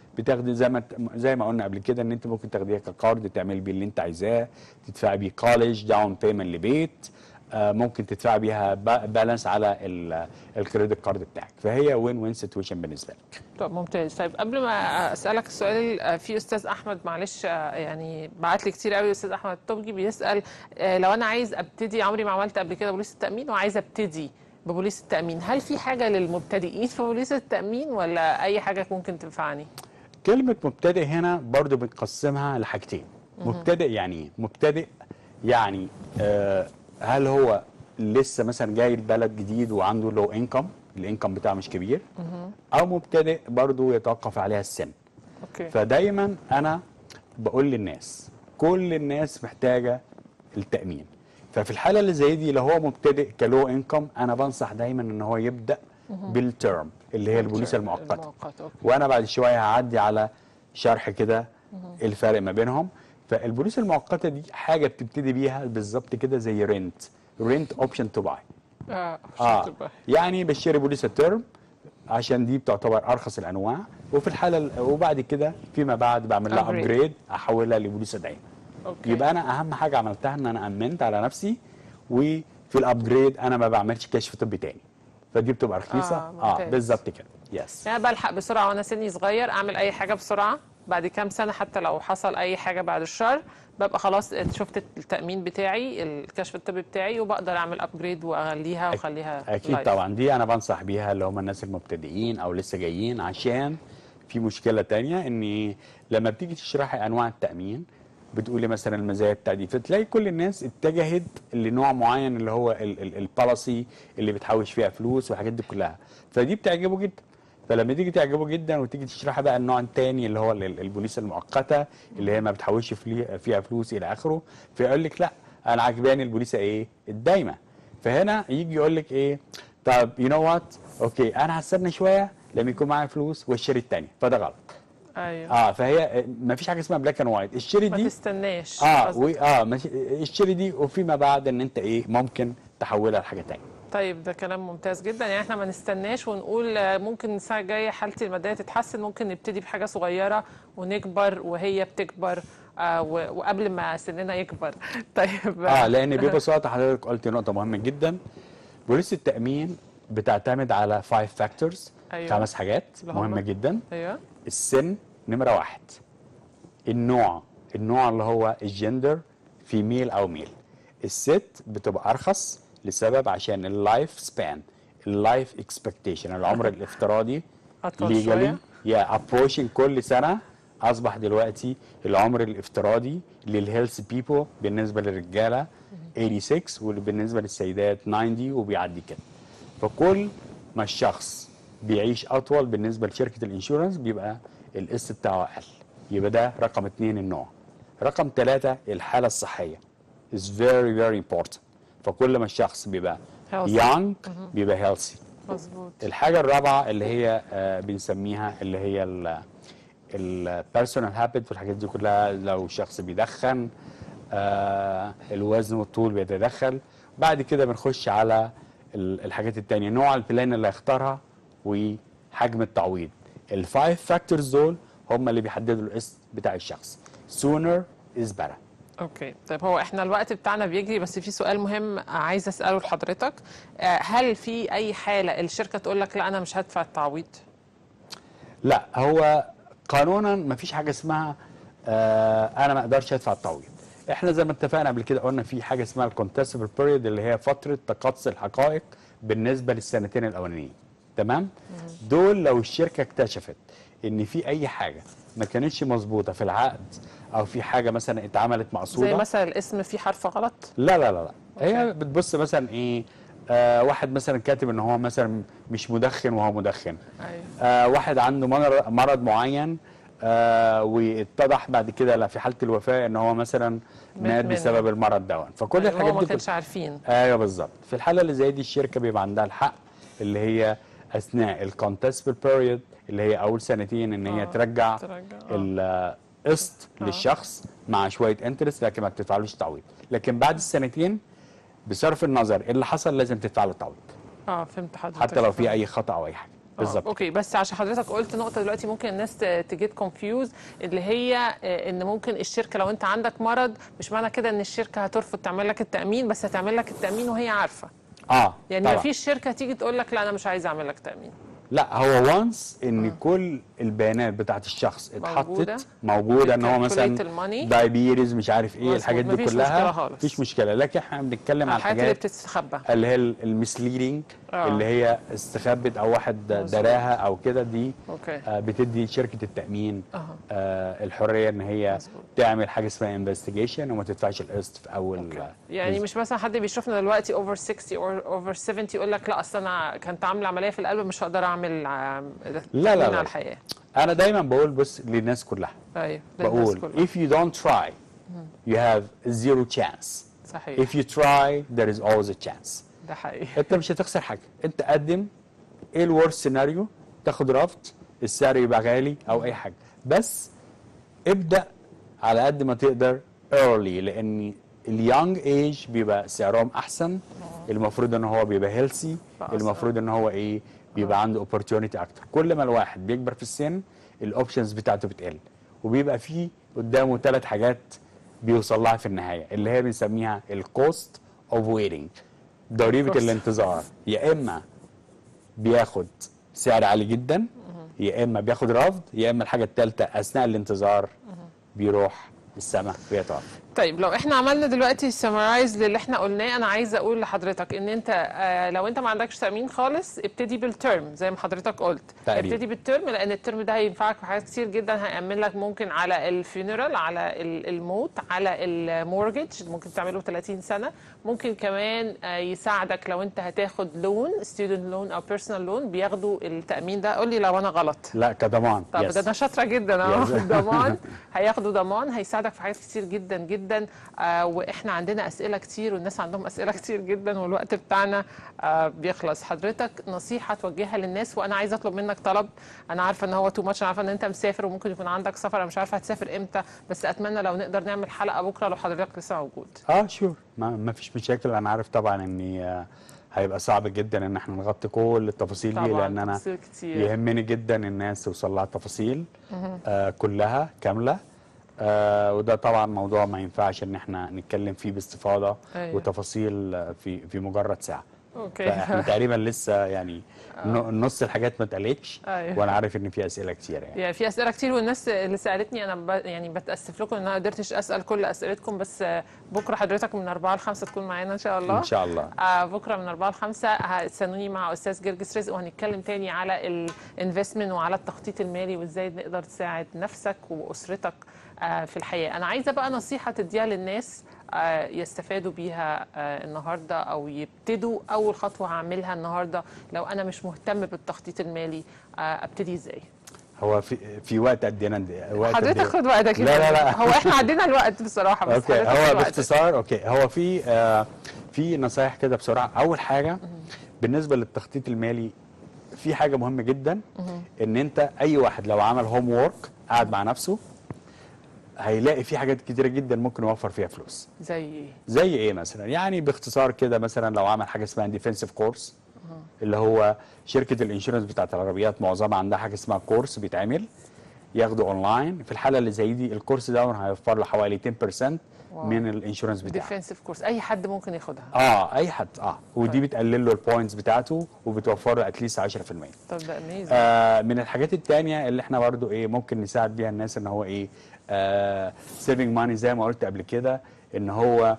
بتاخدي زي ما زي ما قلنا قبل كده ان انت ممكن تاخديها كقرض تعملي بيه اللي انت عايزاه تدفعي بيه كولج داون بيمنت لبيت آه، ممكن تدفعي بيها بالانس على الكريدت كارد بتاعك فهي وين وين سيتويشن بالنسبه لك طب ممتاز طيب قبل ما اسالك السؤال آه، في استاذ احمد معلش آه، يعني بعت لي كتير قوي استاذ احمد الطبجي بيسال آه، لو انا عايز ابتدي عمري ما عملت قبل كده بوليس التامين وعايز ابتدي ببوليس التامين هل في حاجه للمبتدئين في بوليس التامين ولا اي حاجه ممكن تنفعني كلمة مبتدئ هنا برضو بنقسمها لحاجتين مبتدئ يعني ايه؟ مبتدئ يعني آه هل هو لسه مثلا جاي البلد جديد وعنده لو انكم الانكم بتاعه مش كبير او مبتدئ برضو يتوقف عليها السن اوكي فدايما انا بقول للناس كل الناس محتاجه التامين ففي الحاله اللي زي دي لو هو مبتدئ كلو انكم انا بنصح دايما ان هو يبدا بالترم اللي هي البوليسه المؤقته المؤقت اوكي وانا بعد شويه هعدي على شرح كده الفرق ما بينهم فالبوليسه المؤقته دي حاجه بتبتدي بيها بالظبط كده زي رينت رينت اوبشن تو باي اه, اه شكراً بقى. يعني بشتري بوليسه ترم عشان دي بتعتبر ارخص الانواع وفي الحاله ال- وبعد كده فيما بعد بعمل لها Upgrade. ابجريد احولها لبوليسه دايما اوكي يبقى انا اهم حاجه عملتها ان انا امنت على نفسي وفي الابجريد انا ما بعملش كشف طبي تاني فدي بتبقى رخيصه آه، اه, ممتاز. بالظبط كده يس يعني بلحق بسرعه وانا سني صغير اعمل اي حاجه بسرعه بعد كام سنه حتى لو حصل اي حاجه بعد الشر ببقى خلاص شفت التامين بتاعي الكشف الطبي بتاعي وبقدر اعمل ابجريد واغليها واخليها اكيد live. طبعا دي انا بنصح بيها اللي هم الناس المبتدئين او لسه جايين عشان في مشكله تانية ان لما بتيجي تشرحي انواع التامين بتقولي مثلا المزايا بتاع دي فتلاقي كل الناس اتجهت لنوع معين اللي هو البوليسي اللي بتحوش فيها فلوس والحاجات دي كلها فدي بتعجبه جدا فلما تيجي تعجبه جدا وتيجي تشرحها بقى النوع الثاني اللي هو ال- البوليسه المؤقته اللي هي ما بتحوش فلي- فيها فلوس الى اخره فيقول لك لا انا عجباني البوليسه ايه الدايمه فهنا يجي يقول لك ايه طب يو نو وات اوكي انا هستنى شويه لما يكون معايا فلوس واشتري الثانيه فده غلط ايوه اه فهي ما فيش حاجه اسمها بلاك اند وايت اشتري ما دي تستناش اه قصدك. و... اه ماشي اشتري دي وفيما بعد ان انت ايه ممكن تحولها لحاجه ثانيه طيب ده كلام ممتاز جدا يعني احنا ما نستناش ونقول آه، ممكن السنه الجايه حالتي الماديه تتحسن ممكن نبتدي بحاجه صغيره ونكبر وهي بتكبر آه و- وقبل ما سننا يكبر طيب اه لان ببساطه حضرتك قلت نقطه مهمه جدا بوليس التامين بتعتمد على 5 فاكتورز أيوة. خمس حاجات اللي هم؟ مهمه جدا ايوه السن نمره واحد النوع النوع اللي هو الجندر فيميل او ميل الست بتبقى ارخص لسبب عشان اللايف سبان اللايف اكسبكتيشن العمر الافتراضي أطول legally شوية. يا ابروشنج كل سنه اصبح دلوقتي العمر الافتراضي للهيلث بيبل بالنسبه للرجاله 86 وبالنسبه للسيدات 90 وبيعدي كده فكل ما الشخص بيعيش اطول بالنسبه لشركه الانشورنس بيبقى القسط بتاعه اقل يبقى ده رقم اتنين النوع رقم ثلاثة الحالة الصحية is very very important فكل ما الشخص بيبقى Healthy. young بيبقى healthy مظبوط الحاجة الرابعة اللي هي آه، بنسميها اللي هي البيرسونال هابت والحاجات دي كلها لو شخص بيدخن آه، الوزن والطول بيتدخل بعد كده بنخش على ال- الحاجات التانية نوع البلان اللي هيختارها وحجم التعويض الفايف فاكتورز دول هم اللي بيحددوا القسط بتاع الشخص sooner is better اوكي طيب هو احنا الوقت بتاعنا بيجري بس في سؤال مهم عايزه اساله لحضرتك آه، هل في اي حاله الشركه تقول لك لا انا مش هدفع التعويض لا هو قانونا ما فيش حاجه اسمها آه انا ما اقدرش ادفع التعويض احنا زي ما اتفقنا قبل كده قلنا في حاجه اسمها الكونتستبل بيريود اللي هي فتره تقصي الحقائق بالنسبه للسنتين الاولانيين تمام دول لو الشركه اكتشفت ان في اي حاجه ما كانتش مظبوطه في العقد او في حاجه مثلا اتعملت مقصوده زي مثلا الاسم فيه حرف غلط لا لا لا لا هي بتبص مثلا ايه آه واحد مثلا كاتب ان هو مثلا مش مدخن وهو مدخن ايوه آه واحد عنده مرض, مرض معين آه واتضح بعد كده لا في حاله الوفاه ان هو مثلا مات منه. بسبب المرض ده فكل أيوة، الحاجات هو ما دي كانش كلها- عارفين ايوه بالظبط في الحاله اللي زي دي الشركه بيبقى عندها الحق اللي هي اثناء الكونتستبل بيريود اللي هي اول سنتين ان هي آه، ترجع ترجع، آه. القسط للشخص مع شويه انترست لكن ما بتدفعلوش تعويض لكن بعد السنتين بصرف النظر إيه اللي حصل لازم تدفع له تعويض اه فهمت حضرتك حتى لو في اي خطا او اي حاجه بالظبط اوكي بس عشان حضرتك قلت نقطه دلوقتي ممكن الناس تجيت كونفيوز اللي هي آه، ان ممكن الشركه لو انت عندك مرض مش معنى كده ان الشركه هترفض تعمل لك التامين بس هتعمل لك التامين وهي عارفه اه يعني طبعاً. ما فيش شركه تيجي تقول لك لا انا مش عايز اعمل لك تامين لا هو وانس ان كل البيانات بتاعت الشخص موجودة. اتحطت موجوده ان هو مثلا Calculate الماني. دايبيريز مش عارف ايه مظبوط. الحاجات دي مفيش كلها مشكلة خالص. مفيش مشكله لكن احنا بنتكلم على الحاجات اللي الحاجات بتستخبى اللي هي المسليدنج آه. اللي هي استخبت او واحد مظبوط. دراها او كده دي اوكي آه، بتدي شركه التامين أها. آه الحريه ان هي مظبوط. تعمل حاجه اسمها انفستيجيشن وما تدفعش القسط في اول يعني مش مثلا حد بيشوفنا دلوقتي اوفر 60 او اوفر 70 يقول لك لا اصل انا كنت عامله عمليه في القلب مش هقدر اعمل آم، لا، تأمين لا. على الحياه انا دايما بقول بص للناس كلها ايوه للناس بقول كلها. if you don't try you have zero chance صحيح if you try there is always a chance ده حقيقي انت مش هتخسر حاجه انت قدم ايه الورست سيناريو تاخد رفض السعر يبقى غالي او اي حاجه بس ابدا على قد ما تقدر early لان اليونج ايج بيبقى سعرهم احسن المفروض ان هو بيبقى هيلسي بقى المفروض ان هو ايه بيبقى عنده opportunity اكتر كل ما الواحد بيكبر في السن الاوبشنز بتاعته بتقل وبيبقى فيه قدامه ثلاث حاجات بيوصل لها في النهايه اللي هي بنسميها الكوست اوف ويتنج ضريبه Cost. الانتظار يا اما بياخد سعر عالي جدا يا اما بياخد رفض يا اما الحاجه الثالثه اثناء الانتظار بيروح السماء ويتوفى طيب لو احنا عملنا دلوقتي سمرايز للي احنا قلناه انا عايزه اقول لحضرتك ان انت آه لو انت ما عندكش تامين خالص ابتدي بالترم زي ما حضرتك قلت تقريبا. ابتدي بالترم لان الترم ده هينفعك في حاجات كتير جدا هيأمن لك ممكن على الفينرال على ال- الموت على المورجج ممكن تعمله 30 سنه ممكن كمان آه يساعدك لو انت هتاخد لون ستودنت لون او بيرسونال لون بياخدوا التامين ده قول لي لو انا غلط لا كضمان طب يس. ده انا شاطره جدا اهو Yes. ضمان هياخدوا ضمان هيساعدك في حاجات كتير جدا جدا آه واحنا عندنا اسئله كتير والناس عندهم اسئله كتير جدا والوقت بتاعنا آه بيخلص حضرتك نصيحه توجهها للناس وانا عايزه اطلب منك طلب انا عارفه ان هو تو ماتش انا عارفه ان انت مسافر وممكن يكون عندك سفر انا مش عارفه هتسافر امتى بس اتمنى لو نقدر نعمل حلقه بكره لو حضرتك لسه موجود اه شور ما, ما فيش مشاكل انا عارف طبعا اني آه، هيبقى صعب جدا ان احنا نغطي كل التفاصيل دي طبعا لان انا تفاصيل كتير يهمني جدا الناس توصل لها التفاصيل آه كلها كامله آه وده طبعا موضوع ما ينفعش ان احنا نتكلم فيه باستفاضه أيوة. وتفاصيل آه، في في مجرد ساعه اوكي فاحنا تقريبا لسه يعني ن- نص الحاجات ما اتقالتش أيوة. وانا عارف ان في اسئله كتير يعني يعني في اسئله كتير والناس اللي سالتني انا ب... يعني بتاسف لكم ان انا ما قدرتش اسال كل اسئلتكم بس آه، بكره حضرتك من 4 ل 5 تكون معانا ان شاء الله ان شاء الله آه بكره من 4 ل 5 هتستنوني مع استاذ جرجس رزق وهنتكلم تاني على الانفستمنت وعلى التخطيط المالي وازاي نقدر تساعد نفسك واسرتك آه في الحياه انا عايزه بقى نصيحه تديها للناس آه يستفادوا بيها آه النهارده او يبتدوا اول خطوه هعملها النهارده لو انا مش مهتم بالتخطيط المالي آه ابتدي ازاي هو في في وقت قد ايه أنا- وقت قد حضرتك إيه؟ خد وقتك لا لا لا هو احنا عدينا الوقت بصراحه بس اوكي حضرتك خد هو وقتك. باختصار اوكي هو في آه في نصايح كده بسرعه اول حاجه بالنسبه للتخطيط المالي في حاجه مهمه جدا ان انت اي واحد لو عمل هوم وورك قاعد مع نفسه هيلاقي في حاجات كتيره جدا ممكن يوفر فيها فلوس زي ايه زي ايه مثلا يعني باختصار كده مثلا لو عمل حاجه اسمها ديفنسيف كورس اللي هو شركه الانشورنس بتاعت العربيات معظمها عندها حاجه اسمها كورس بيتعمل ياخده اونلاين في الحاله اللي زي دي الكورس ده هيوفر له حوالي 10% واو. من الانشورنس بتاعه ديفensive كورس اي حد ممكن ياخدها اه اي حد اه ودي بتقلل له البوينتس بتاعته وبتوفر له اتليست 10% طب ده اميزنج آه من الحاجات التانية اللي احنا برضو ايه ممكن نساعد بيها الناس ان هو ايه آه سيفنج ماني زي ما قلت قبل كده ان هو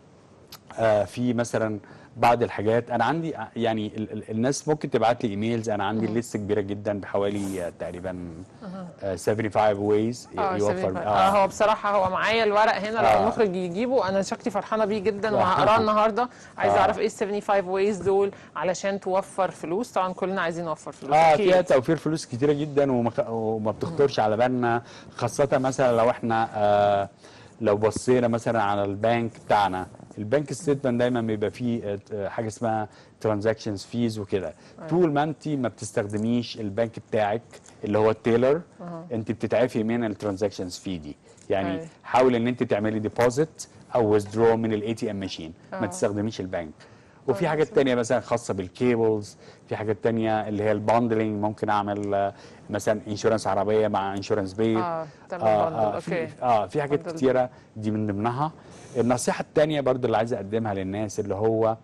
آه في مثلا بعض الحاجات انا عندي آه، يعني ال ال الناس ممكن تبعت لي ايميلز انا عندي لسه كبيره جدا بحوالي آه تقريبا آه 75 ويز اه يوفر سيبك بقى. اه هو بصراحه هو معايا الورق هنا لو آه. المخرج يجيبه انا شكلي فرحانه بيه جدا آه. وهقراه النهارده عايزه آه. اعرف ايه ال 75 ويز دول علشان توفر فلوس طبعا كلنا عايزين نوفر فلوس اه أكيد. فيها توفير فلوس كتيره جدا وما, خ- وما بتخطرش على بالنا خاصه مثلا لو احنا آه لو بصينا مثلا على البنك بتاعنا البنك ستيتمنت دايما بيبقى فيه آه، حاجه اسمها ترانزاكشنز فيز وكده طول ما انت ما بتستخدميش البنك بتاعك اللي هو التيلر انت بتتعافي من الترانزاكشنز في دي يعني أيوة. حاول ان انت تعملي ديبوزيت او ويزدرو من الاي تي ام ماشين آه. ما تستخدميش البنك وفي حاجات تانية مثلا خاصه بالكيبلز في حاجات تانية اللي هي الباندلينج ممكن اعمل آه، مثلا انشورنس عربيه مع انشورنس بيت اه تعمل بندل في اوكي اه في حاجات بندل. كتيره دي من ضمنها النصيحه التانية برضو اللي عايز اقدمها للناس اللي هو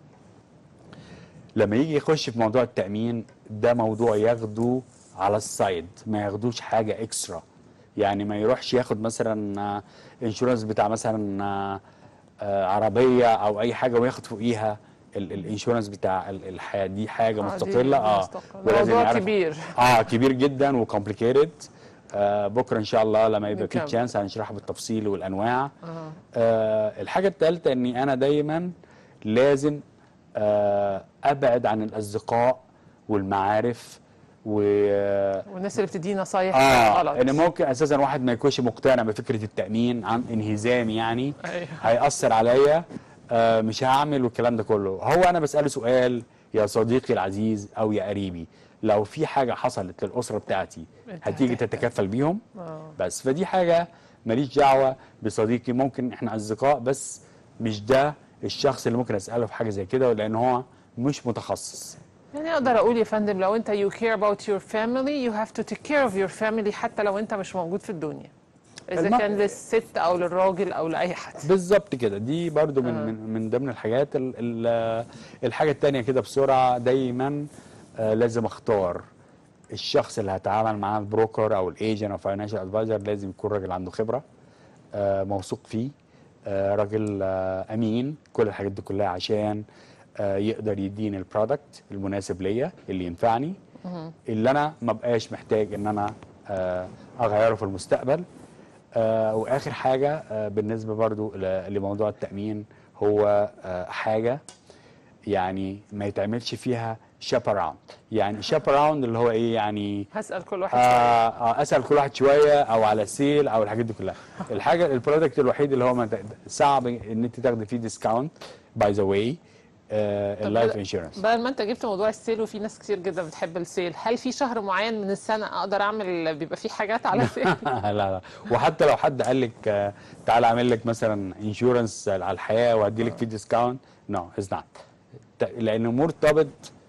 لما يجي يخش في موضوع التامين ده موضوع ياخده على السايد ما ياخدوش حاجه اكسترا يعني ما يروحش ياخد مثلا انشورنس بتاع مثلا آه، آه، عربيه او اي حاجه وياخد فوقيها الانشورنس بتاع ال- الحياه دي حاجه آه، دي مستقله اه مستقلة. ولازم موضوع يعرف- كبير. اه كبير جدا وكومبليكيتد آه بكره ان شاء الله لما يبقى في نكمل. تشانس هنشرحها بالتفصيل والانواع آه. آه الحاجه الثالثه اني انا دايما لازم آه ابعد عن الاصدقاء والمعارف و والناس اللي بتدي نصايح اه غلط ان ممكن اساسا واحد ما يكونش مقتنع بفكره التامين عن انهزام يعني أيوه. هيأثر عليا آه مش هعمل والكلام ده كله هو انا بسأله سؤال يا صديقي العزيز او يا قريبي لو في حاجه حصلت للاسره بتاعتي أنت هتيجي هتحتاج. تتكفل بيهم آه. بس فدي حاجه ماليش دعوه بصديقي ممكن احنا اصدقاء بس مش ده الشخص اللي ممكن اساله في حاجه زي كده لان هو مش متخصص يعني اقدر اقول يا فندم لو انت you care about your family you have to take care of your family حتى لو انت مش موجود في الدنيا اذا الم- كان للست او للراجل او لاي حد بالظبط كده دي برضو من آه. من, من ضمن الحاجات ال ال الحاجه التانية كده بسرعه دايما آه لازم اختار الشخص اللي هتعامل معاه البروكر او الايجنت او فاينانشال ادفايزر لازم يكون راجل عنده خبره آه موثوق فيه آه راجل آه امين كل الحاجات دي كلها عشان آه يقدر يديني البرودكت المناسب ليا اللي ينفعني اللي انا ما بقاش محتاج ان انا آه اغيره في المستقبل آه واخر حاجه آه بالنسبه برضو ل- لموضوع التامين هو آه حاجه يعني ما يتعملش فيها شاب اراوند يعني شاب اراوند اللي هو ايه يعني هسال كل واحد آه شويه آه اسال كل واحد شويه او على سيل او الحاجات دي كلها الحاجه البرودكت الوحيد اللي هو ما ت- صعب ان انت تاخدي فيه ديسكاونت باي ذا واي اللايف بدل- انشورنس بدل ما انت جبت موضوع السيل وفي ناس كتير جدا بتحب السيل هل في شهر معين من السنه اقدر اعمل بيبقى فيه حاجات على سيل لا لا وحتى لو حد قال لك آه، تعالى اعمل لك مثلا انشورنس على الحياه وهدي لك فيه ديسكاونت نو از نوت لانه مرتبط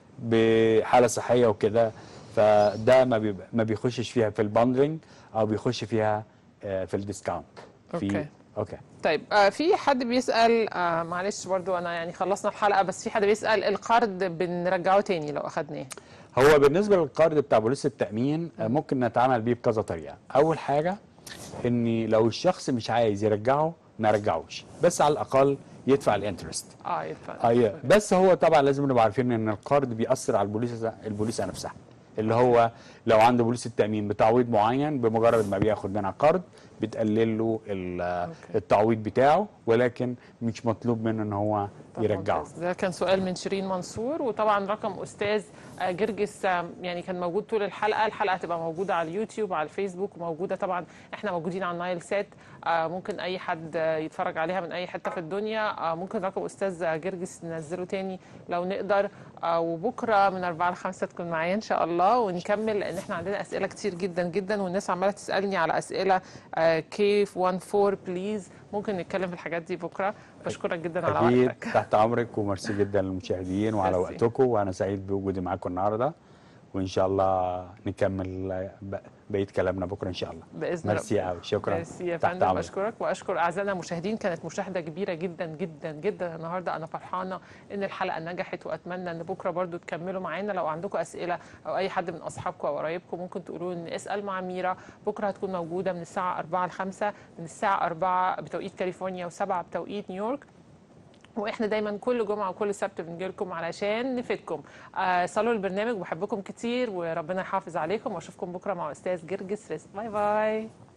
بحاله صحيه وكده فده ما بيبقى ما بيخشش فيها في الباندرنج او بيخش فيها آه، في الديسكاونت أوكي. في اوكي طيب آه في حد بيسال آه معلش برضو انا يعني خلصنا الحلقه بس في حد بيسال القرض بنرجعه تاني لو اخدناه هو بالنسبه للقرض بتاع بوليس التامين آه، ممكن نتعامل بيه بكذا طريقه اول حاجه ان لو الشخص مش عايز يرجعه ما يرجعوش بس على الاقل يدفع الانترست اه يدفع ايوه بس هو طبعا لازم نبقى عارفين ان القرض بيأثر على البوليسه البوليسه نفسها اللي هو لو عنده بوليس التأمين بتعويض معين بمجرد ما بياخد منها قرض بتقلل له ال- أوكي. التعويض بتاعه ولكن مش مطلوب منه ان هو طب يرجعه ممتاز. ده كان سؤال من شيرين منصور وطبعا رقم استاذ آه، جرجس آه، يعني كان موجود طول الحلقه الحلقه هتبقى موجوده على اليوتيوب على الفيسبوك وموجوده طبعا احنا موجودين على النايل سات آه، ممكن اي حد آه، يتفرج عليها من اي حته في الدنيا آه، ممكن رقم استاذ آه، جرجس ننزله تاني لو نقدر آه، وبكره من 4 ل 5 تكون معايا ان شاء الله ونكمل لان احنا عندنا اسئله كتير جدا جدا والناس عماله تسالني على اسئله كيف 14 بليز ممكن نتكلم في الحاجات دي بكره بشكرك جدا على اكيد وقتك تحت امرك وميرسي جدا للمشاهدين وعلى ميرسي. وقتكم وانا سعيد بوجودي معاكم النهارده وان شاء الله نكمل ب- بقيه كلامنا بكره ان شاء الله باذن ميرسي ربنا. قوي شكرا ميرسي يا تحت فندم أمرك. اشكرك واشكر اعزائنا المشاهدين كانت مشاهده كبيره جدا جدا جدا النهارده انا فرحانه ان الحلقه نجحت واتمنى ان بكره برضو تكملوا معانا لو عندكم اسئله او اي حد من اصحابكم او قرايبكم ممكن تقولوا ان اسال مع ميرا بكره هتكون موجوده من الساعه 4 ل 5 من الساعه 4 بتوقيت كاليفورنيا و7 بتوقيت نيويورك واحنا دايما كل جمعه وكل سبت بنجي لكم علشان نفيدكم آه صلوا البرنامج وبحبكم كتير وربنا يحافظ عليكم واشوفكم بكره مع استاذ جرجس رزق باي باي